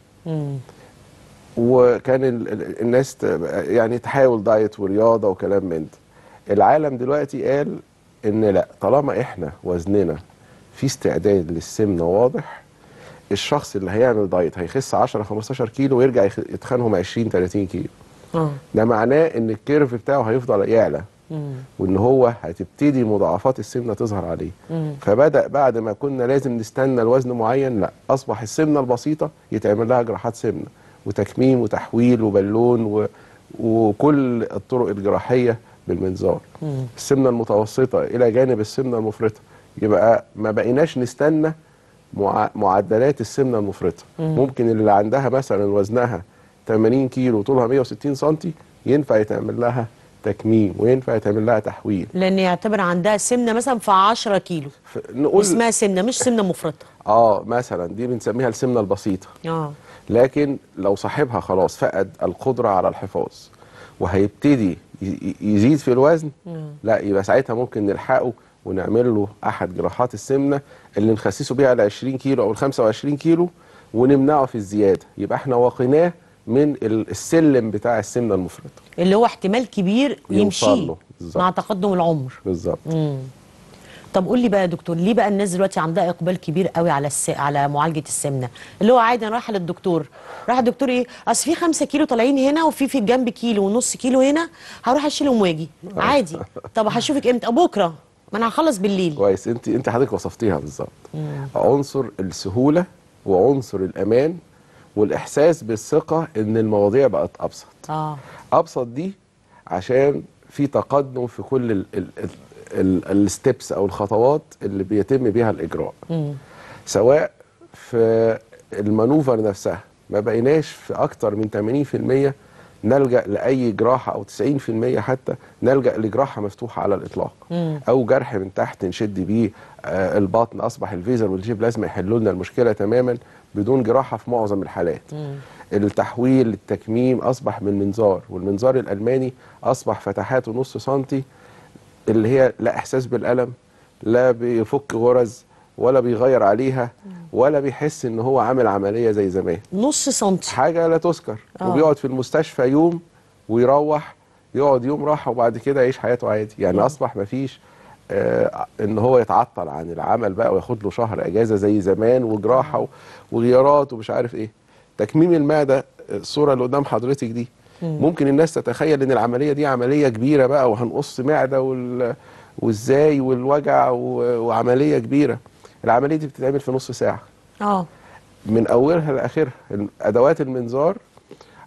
وكان ال- ال- الناس ت- يعني تحاول دايت ورياضه وكلام من ده العالم دلوقتي قال ان لا طالما احنا وزننا في استعداد للسمنه واضح الشخص اللي هيعمل دايت هيخس 10 15 كيلو ويرجع يخ- يتخنهم 20 30 كيلو اه ده معناه ان الكيرف بتاعه هيفضل يعلى وان هو هتبتدي مضاعفات السمنه تظهر عليه فبدا بعد ما كنا لازم نستنى الوزن معين لا اصبح السمنه البسيطه يتعمل لها جراحات سمنه وتكميم وتحويل وبالون و... وكل الطرق الجراحيه بالمنظار السمنه المتوسطه الى جانب السمنه المفرطه يبقى ما بقيناش نستنى مع... معدلات السمنه المفرطه ممكن اللي عندها مثلا وزنها 80 كيلو طولها 160 سم ينفع يتعمل لها تكميم وينفع يتعمل لها تحويل لان يعتبر عندها سمنه مثلا في 10 كيلو ف- نقول اسمها سمنه مش سمنه مفرطه اه مثلا دي بنسميها السمنه البسيطه اه لكن لو صاحبها خلاص فقد القدره على الحفاظ وهيبتدي ي- ي- يزيد في الوزن لا يبقى ساعتها ممكن نلحقه ونعمل له احد جراحات السمنه اللي نخسسه بيها ال 20 كيلو او ال 25 كيلو ونمنعه في الزياده يبقى احنا واقيناه من ال- السلم بتاع السمنه المفرطه اللي هو احتمال كبير يوصل يمشي له، بالظبط. مع تقدم العمر بالظبط طب قول لي بقى يا دكتور ليه بقى الناس دلوقتي عندها اقبال كبير قوي على الس... على معالجه السمنه اللي هو عادي انا رايحه للدكتور رايح الدكتور ايه اصل في 5 كيلو طالعين هنا وفي في الجنب كيلو ونص كيلو هنا هروح اشيلهم واجي عادي طب هشوفك امتى بكره ما انا هخلص بالليل كويس انت انت حضرتك وصفتيها بالظبط عنصر السهوله وعنصر الامان والاحساس بالثقه ان المواضيع بقت ابسط اه ابسط دي عشان في تقدم في كل ال ال ال الستبس او الخطوات اللي بيتم بيها الاجراء سواء في المانوفر نفسها ما بقيناش في اكتر من 80% نلجا لاي جراحه او 90% حتى نلجا لجراحه مفتوحه على الاطلاق او جرح من تحت نشد بيه آه البطن اصبح الفيزر والجيب لازم يحلوا لنا المشكله تماما بدون جراحه في معظم الحالات التحويل التكميم اصبح من منظار والمنظار الالماني اصبح فتحاته نص سنتي اللي هي لا احساس بالالم لا بيفك غرز ولا بيغير عليها ولا بيحس ان هو عامل عمليه زي زمان نص سنتي حاجه لا تذكر آه. وبيقعد في المستشفى يوم ويروح يقعد يوم راحه وبعد كده يعيش حياته عادي يعني اصبح مفيش آه ان هو يتعطل عن العمل بقى وياخد له شهر اجازه زي زمان وجراحه و- وغيارات ومش عارف ايه تكميم المعده الصوره اللي قدام حضرتك دي ممكن الناس تتخيل ان العمليه دي عمليه كبيره بقى وهنقص معده وال... وازاي والوجع و... وعمليه كبيره العمليه دي بتتعمل في نص ساعه اه من اولها لاخرها ادوات المنظار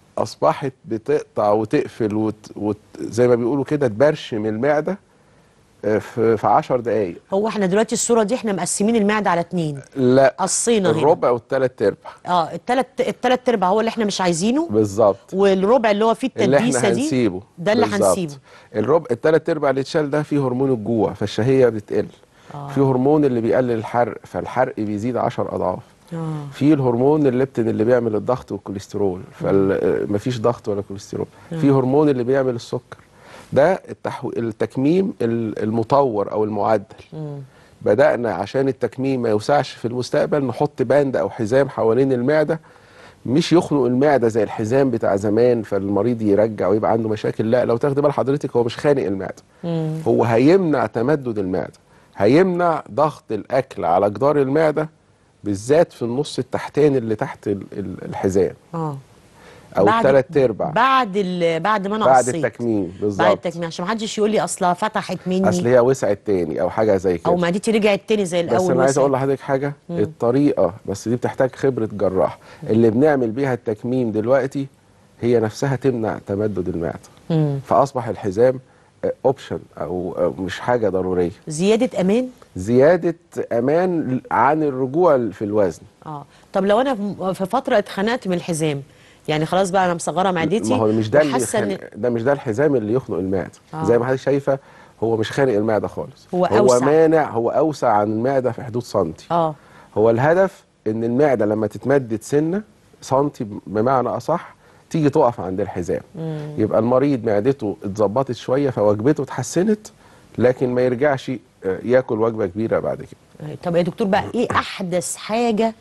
اصبحت بتقطع وتقفل وت... وت... زي ما بيقولوا كده تبرشم المعده آه، في في 10 دقائق هو احنا دلوقتي الصوره دي احنا مقسمين المعده على اتنين لا قصينا هنا الربع والثلاث ارباع اه التلات التلات ارباع هو اللي احنا مش عايزينه بالظبط والربع اللي هو فيه اللي التدبيسه احنا دي هنسيبه ده اللي بالظبط. هنسيبه الربع الثلاث ارباع اللي اتشال ده فيه هرمون الجوع فالشهيه بتقل آه. في هرمون اللي بيقلل الحرق فالحرق بيزيد 10 اضعاف آه. في الهرمون الليبتين اللي بيعمل الضغط والكوليسترول فمفيش ضغط ولا كوليسترول في هرمون اللي بيعمل السكر ده التحو... التكميم ال- المطور او المعدل بدأنا عشان التكميم ما يوسعش في المستقبل نحط باند او حزام حوالين المعده مش يخنق المعده زي الحزام بتاع زمان فالمريض يرجع ويبقى عنده مشاكل لا لو تاخد بال حضرتك هو مش خانق المعده هو هيمنع تمدد المعده هيمنع ضغط الاكل على جدار المعده بالذات في النص التحتاني اللي تحت ال- ال- الحزام اه او بعد- الثلاث ارباع بعد ال... بعد ما انا بعد قصيت التكميم بعد بالظبط التكميم عشان ما حدش يقول لي اصلها فتحت مني اصل هي وسعت تاني او حاجه زي كده او معدتي رجعت تاني زي الاول بس انا عايز وسعت. اقول لحضرتك حاجه الطريقه بس دي بتحتاج خبره جراح اللي بنعمل بيها التكميم دلوقتي هي نفسها تمنع تمدد المعده فاصبح الحزام اوبشن أو, او مش حاجه ضروريه زياده امان زياده امان عن الرجوع في الوزن اه طب لو انا في- في فتره اتخنقت من الحزام يعني خلاص بقى انا مصغره معدتي ما هو مش ده اللي وحاسه ان يخنق ده مش ده الحزام اللي يخنق المعده آه. زي ما حضرتك شايفه هو مش خانق المعده خالص هو هو أوسع. مانع هو اوسع عن المعده في حدود سنتي اه هو الهدف ان المعده لما تتمدد سنه سنتي بمعنى اصح تيجي تقف عند الحزام يبقى المريض معدته اتظبطت شويه فوجبته اتحسنت لكن ما يرجعش آه، ياكل وجبه كبيره بعد كده طب يا دكتور بقى ايه احدث حاجه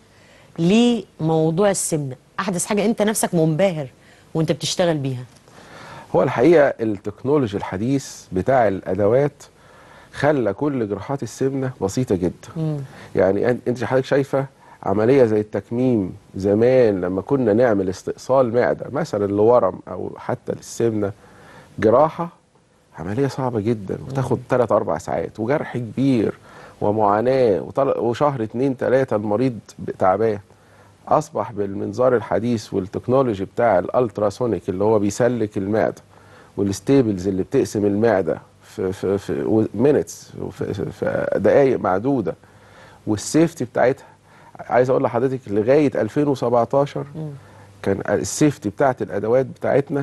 لموضوع السمنه احدث حاجه انت نفسك منبهر وانت بتشتغل بيها هو الحقيقه التكنولوجي الحديث بتاع الادوات خلى كل جراحات السمنه بسيطه جدا يعني أن- انت حضرتك شايفه عمليه زي التكميم زمان لما كنا نعمل استئصال معده مثلا لورم او حتى للسمنه جراحه عمليه صعبه جدا وتاخد 3 4 ساعات وجرح كبير ومعاناه وطل- وشهر اتنين تلاته المريض تعبان اصبح بالمنظار الحديث والتكنولوجي بتاع الالتراسونيك اللي هو بيسلك المعده والستيبلز اللي بتقسم المعده في في في مينتس في, في, في دقائق معدوده والسيفتي بتاعتها عايز اقول لحضرتك لغايه 2017 كان السيفتي بتاعت الادوات بتاعتنا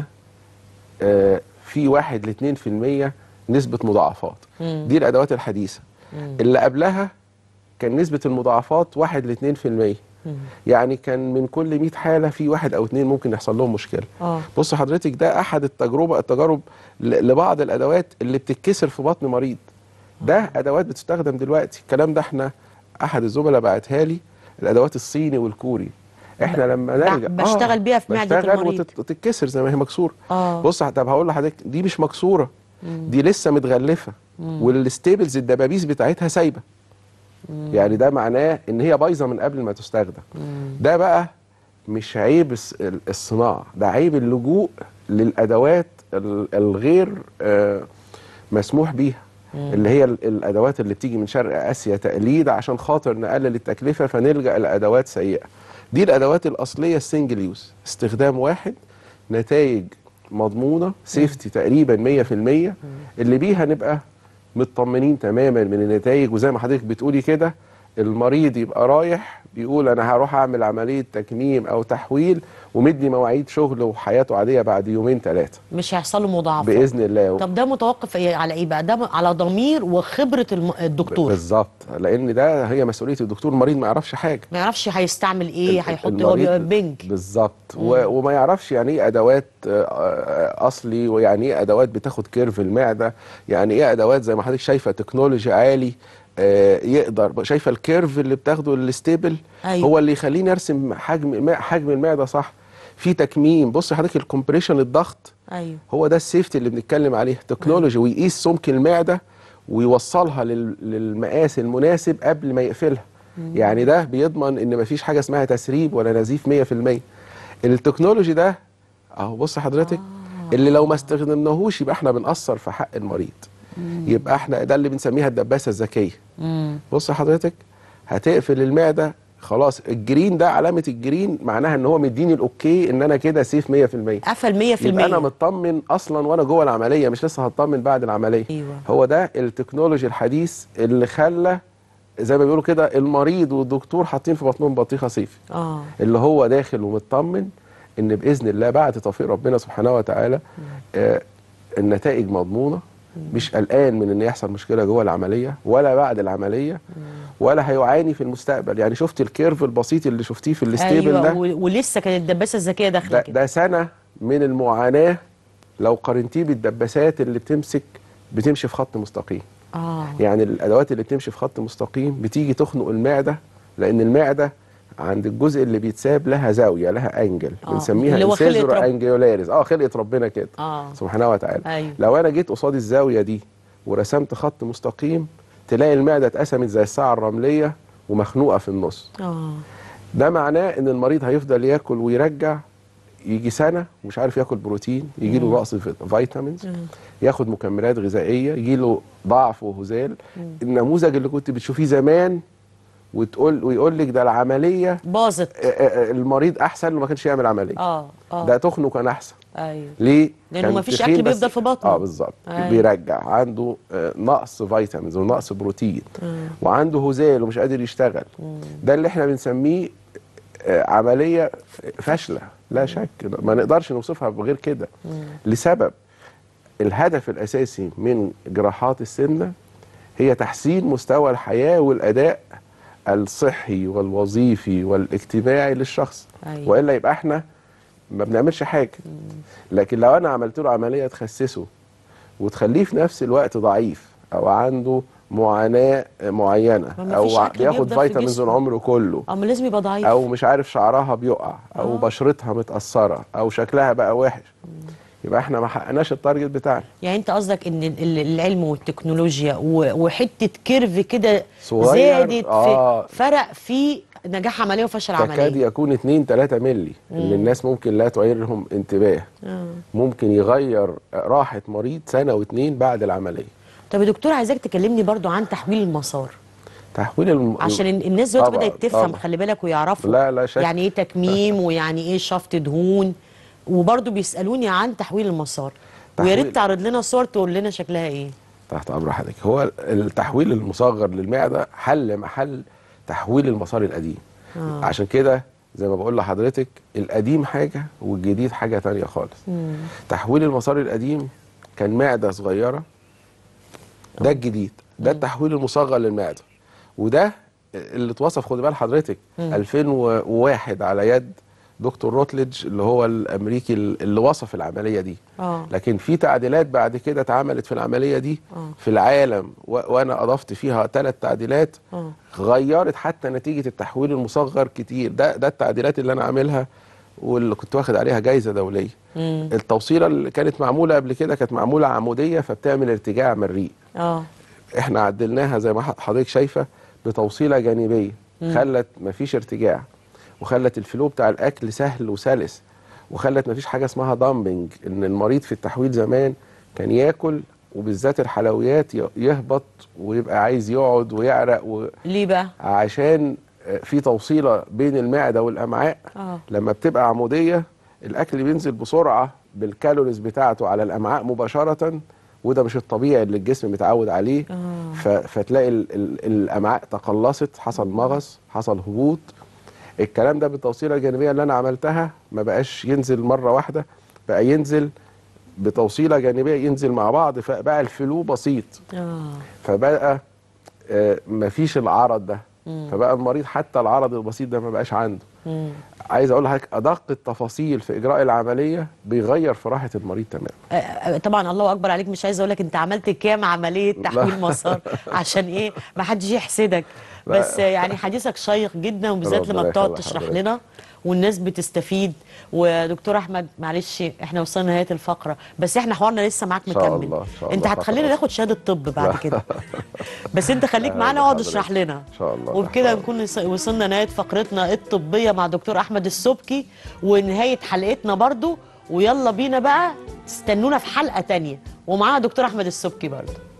آه، في واحد ل 2% نسبه مضاعفات دي الادوات الحديثه اللي قبلها كان نسبه المضاعفات واحد ل 2% يعني كان من كل 100 حاله في واحد او اتنين ممكن يحصل لهم مشكله آه. بص حضرتك ده احد التجربه التجارب ل- لبعض الادوات اللي بتتكسر في بطن مريض ده ادوات بتستخدم دلوقتي الكلام ده احنا احد الزملاء بعتها لي الادوات الصيني والكوري احنا لما ب- نرجع بشتغل بيها في معدة بشتغل المريض. وتت- وتتكسر زي ما هي مكسوره آه. بص طب هقول لحضرتك دي مش مكسوره دي لسه متغلفه والستيبلز الدبابيس بتاعتها سايبه يعني ده معناه ان هي بايظه من قبل ما تستخدم ده بقى مش عيب الس- ال- الصناعه ده عيب اللجوء للادوات ال- الغير آه، مسموح بيها اللي هي ال- الادوات اللي بتيجي من شرق اسيا تقليد عشان خاطر نقلل التكلفه فنلجا لادوات سيئه دي الادوات الاصليه السنجل يوز استخدام واحد نتائج مضمونه سيفتي تقريبا 100% اللي بيها نبقى مطمنين تماما من النتائج وزي ما حضرتك بتقولي كده المريض يبقى رايح بيقول انا هروح اعمل عمليه تكميم او تحويل ومدي مواعيد شغل وحياته عاديه بعد يومين ثلاثه مش هيحصل له مضاعفات باذن الله طب ده متوقف إيه على ايه بقى ده على ضمير وخبره الم... الدكتور بالظبط لان ده هي مسؤوليه الدكتور المريض ما يعرفش حاجه ما يعرفش هيستعمل ايه هيحط هو المريض بيبقى بنج بالظبط و- وما يعرفش يعني ايه ادوات آه، آه، اصلي ويعني ايه ادوات بتاخد كيرف المعده يعني ايه ادوات زي ما حضرتك شايفه تكنولوجي عالي آه، يقدر شايفه الكيرف اللي بتاخده الستيبل أيوة. هو اللي يخليني ارسم حجم ما- حجم المعده صح في تكميم بص حضرتك الكومبريشن الضغط ايوه هو ده السيفتي اللي بنتكلم عليه تكنولوجي ويقيس سمك المعده ويوصلها لل- للمقاس المناسب قبل ما يقفلها يعني ده بيضمن ان مفيش حاجه اسمها تسريب ولا نزيف 100% التكنولوجي ده اهو بص حضرتك اللي لو ما استخدمناهوش يبقى احنا بنأثر في حق المريض يبقى احنا ده اللي بنسميها الدباسه الذكيه بص حضرتك هتقفل المعده خلاص الجرين ده علامه الجرين معناها ان هو مديني الاوكي ان انا كده سيف 100% قفل 100% يبقى انا مطمن اصلا وانا جوه العمليه مش لسه هطمن بعد العمليه أيوة. هو ده التكنولوجي الحديث اللي خلى زي ما بيقولوا كده المريض والدكتور حاطين في بطنهم بطيخه صيفي اه اللي هو داخل ومطمن ان باذن الله بعد توفيق ربنا سبحانه وتعالى آه النتائج مضمونه مش قلقان من ان يحصل مشكله جوه العمليه ولا بعد العمليه ولا هيعاني في المستقبل يعني شفت الكيرف البسيط اللي شفتيه في الستيبل ايوه ده و- ولسه كانت الدباسه الذكيه داخله ده, كده ده سنه من المعاناه لو قارنتيه بالدباسات اللي بتمسك بتمشي في خط مستقيم اه يعني الادوات اللي بتمشي في خط مستقيم بتيجي تخنق المعده لان المعده عند الجزء اللي بيتساب لها زاويه لها انجل آه، بنسميها اللي هو خلقة انسيزور رب- انجيولاريز اه خلقه ربنا كده آه. سبحانه وتعالى أيوة. لو انا جيت قصاد الزاويه دي ورسمت خط مستقيم تلاقي المعده اتقسمت زي الساعه الرمليه ومخنوقه في النص اه ده معناه ان المريض هيفضل ياكل ويرجع يجي سنه ومش عارف ياكل بروتين يجي له نقص في فيتامينز ياخد مكملات غذائيه يجي له ضعف وهزال النموذج اللي كنت بتشوفيه زمان وتقول ويقول لك ده العمليه باظت آه، آه، المريض احسن لو ما كانش يعمل عمليه اه اه ده تخنه كان احسن ايوه ليه؟ لأنه كان مفيش تخين أكل بس- بيفضل في بطنه. اه بالظبط أيوة. بيرجع عنده آه، نقص فيتامينز ونقص بروتين وعنده هزال ومش قادر يشتغل ده اللي احنا بنسميه آه، عمليه فاشله لا شك ما نقدرش نوصفها بغير كده لسبب الهدف الاساسي من جراحات السمنه هي تحسين مستوى الحياه والاداء الصحي والوظيفي والاجتماعي للشخص أيوة. والا يبقى احنا ما بنعملش حاجه لكن لو انا عملت له عمليه تخسسه وتخليه في نفس الوقت ضعيف او عنده معاناه معينه ما مفيش او أكل بياخد بيفضل في فيتامينز جسمه. عمره كله اه ما لازم يبقى ضعيف او مش عارف شعرها بيقع او آه. بشرتها متاثره او شكلها بقى وحش يبقى احنا ما حققناش التارجت بتاعنا يعني انت قصدك ان ال- ال- العلم والتكنولوجيا و- وحته كيرف كده صغير، زادت آه. في فرق في نجاح عمليه وفشل تكاد عمليه يكون 2 3 ملي اللي الناس ممكن لا تعير لهم انتباه ممكن يغير راحه مريض سنه واتنين بعد العمليه طب يا دكتور عايزاك تكلمني برضو عن تحويل المسار تحويل الم... عشان ال- الناس دلوقتي طبعاً، بدات تفهم طبعاً. خلي بالك ويعرفوا لا، لا شك. يعني ايه تكميم ويعني ايه شفط دهون وبرضو بيسالوني عن تحويل المسار ويا تحويل- ريت تعرض لنا صور تقول لنا شكلها ايه تحت امر حضرتك هو التحويل المصغر للمعده حل محل تحويل المسار القديم آه. عشان كده زي ما بقول لحضرتك القديم حاجه والجديد حاجه تانية خالص مم. تحويل المسار القديم كان معده صغيره ده الجديد ده التحويل المصغر للمعده وده اللي اتوصف خد بال حضرتك 2001 على يد دكتور روتليدج اللي هو الامريكي اللي وصف العمليه دي آه. لكن في تعديلات بعد كده اتعملت في العمليه دي آه. في العالم و... وانا اضفت فيها ثلاث تعديلات آه. غيرت حتى نتيجه التحويل المصغر كتير ده ده التعديلات اللي انا عاملها واللي كنت واخد عليها جايزه دوليه مم. التوصيله اللي كانت معموله قبل كده كانت معموله عموديه فبتعمل ارتجاع مريء اه احنا عدلناها زي ما حضرتك شايفه بتوصيله جانبيه خلت مفيش ارتجاع وخلت الفلو بتاع الاكل سهل وسلس وخلت مفيش حاجه اسمها دامبنج ان المريض في التحويل زمان كان ياكل وبالذات الحلويات ي- يهبط ويبقى عايز يقعد ويعرق و... ليه بقى عشان آه، في توصيله بين المعده والامعاء آه. لما بتبقى عموديه الاكل بينزل بسرعه بالكالوريز بتاعته على الامعاء مباشره وده مش الطبيعي اللي الجسم متعود عليه آه. ف... فتلاقي ال... ال... الامعاء تقلصت حصل مغص حصل هبوط الكلام ده بالتوصيله الجانبيه اللي انا عملتها ما بقاش ينزل مره واحده بقى ينزل بتوصيله جانبيه ينزل مع بعض فبقى الفلو بسيط اه فبقى آه، مفيش العرض ده فبقى المريض حتى العرض البسيط ده ما بقاش عنده مم. عايز اقول لحضرتك ادق التفاصيل في اجراء العمليه بيغير في راحه المريض تماما آه، آه، طبعا الله اكبر عليك مش عايزه اقول لك انت عملت كام عمليه تحويل مسار عشان ايه ما حدش يحسدك لا. بس آه، يعني حديثك شيق جدا وبالذات ربنا لما بتقعد يخلي تشرح حضرتك. لنا والناس بتستفيد ودكتور احمد معلش احنا وصلنا نهايه الفقره بس احنا حوارنا لسه معاك إن شاء مكمل الله، إن شاء انت الله هتخلينا خلاص. ناخد شهاده طب بعد لا. كده بس انت خليك لا، معانا لا، اقعد حضرتك. اشرح لنا إن شاء الله، وبكده تحت نكون وص- وصلنا نهايه فقرتنا الطبيه مع دكتور احمد السبكي ونهايه حلقتنا برضو ويلا بينا بقى استنونا في حلقه تانية ومعانا دكتور احمد السبكي برضو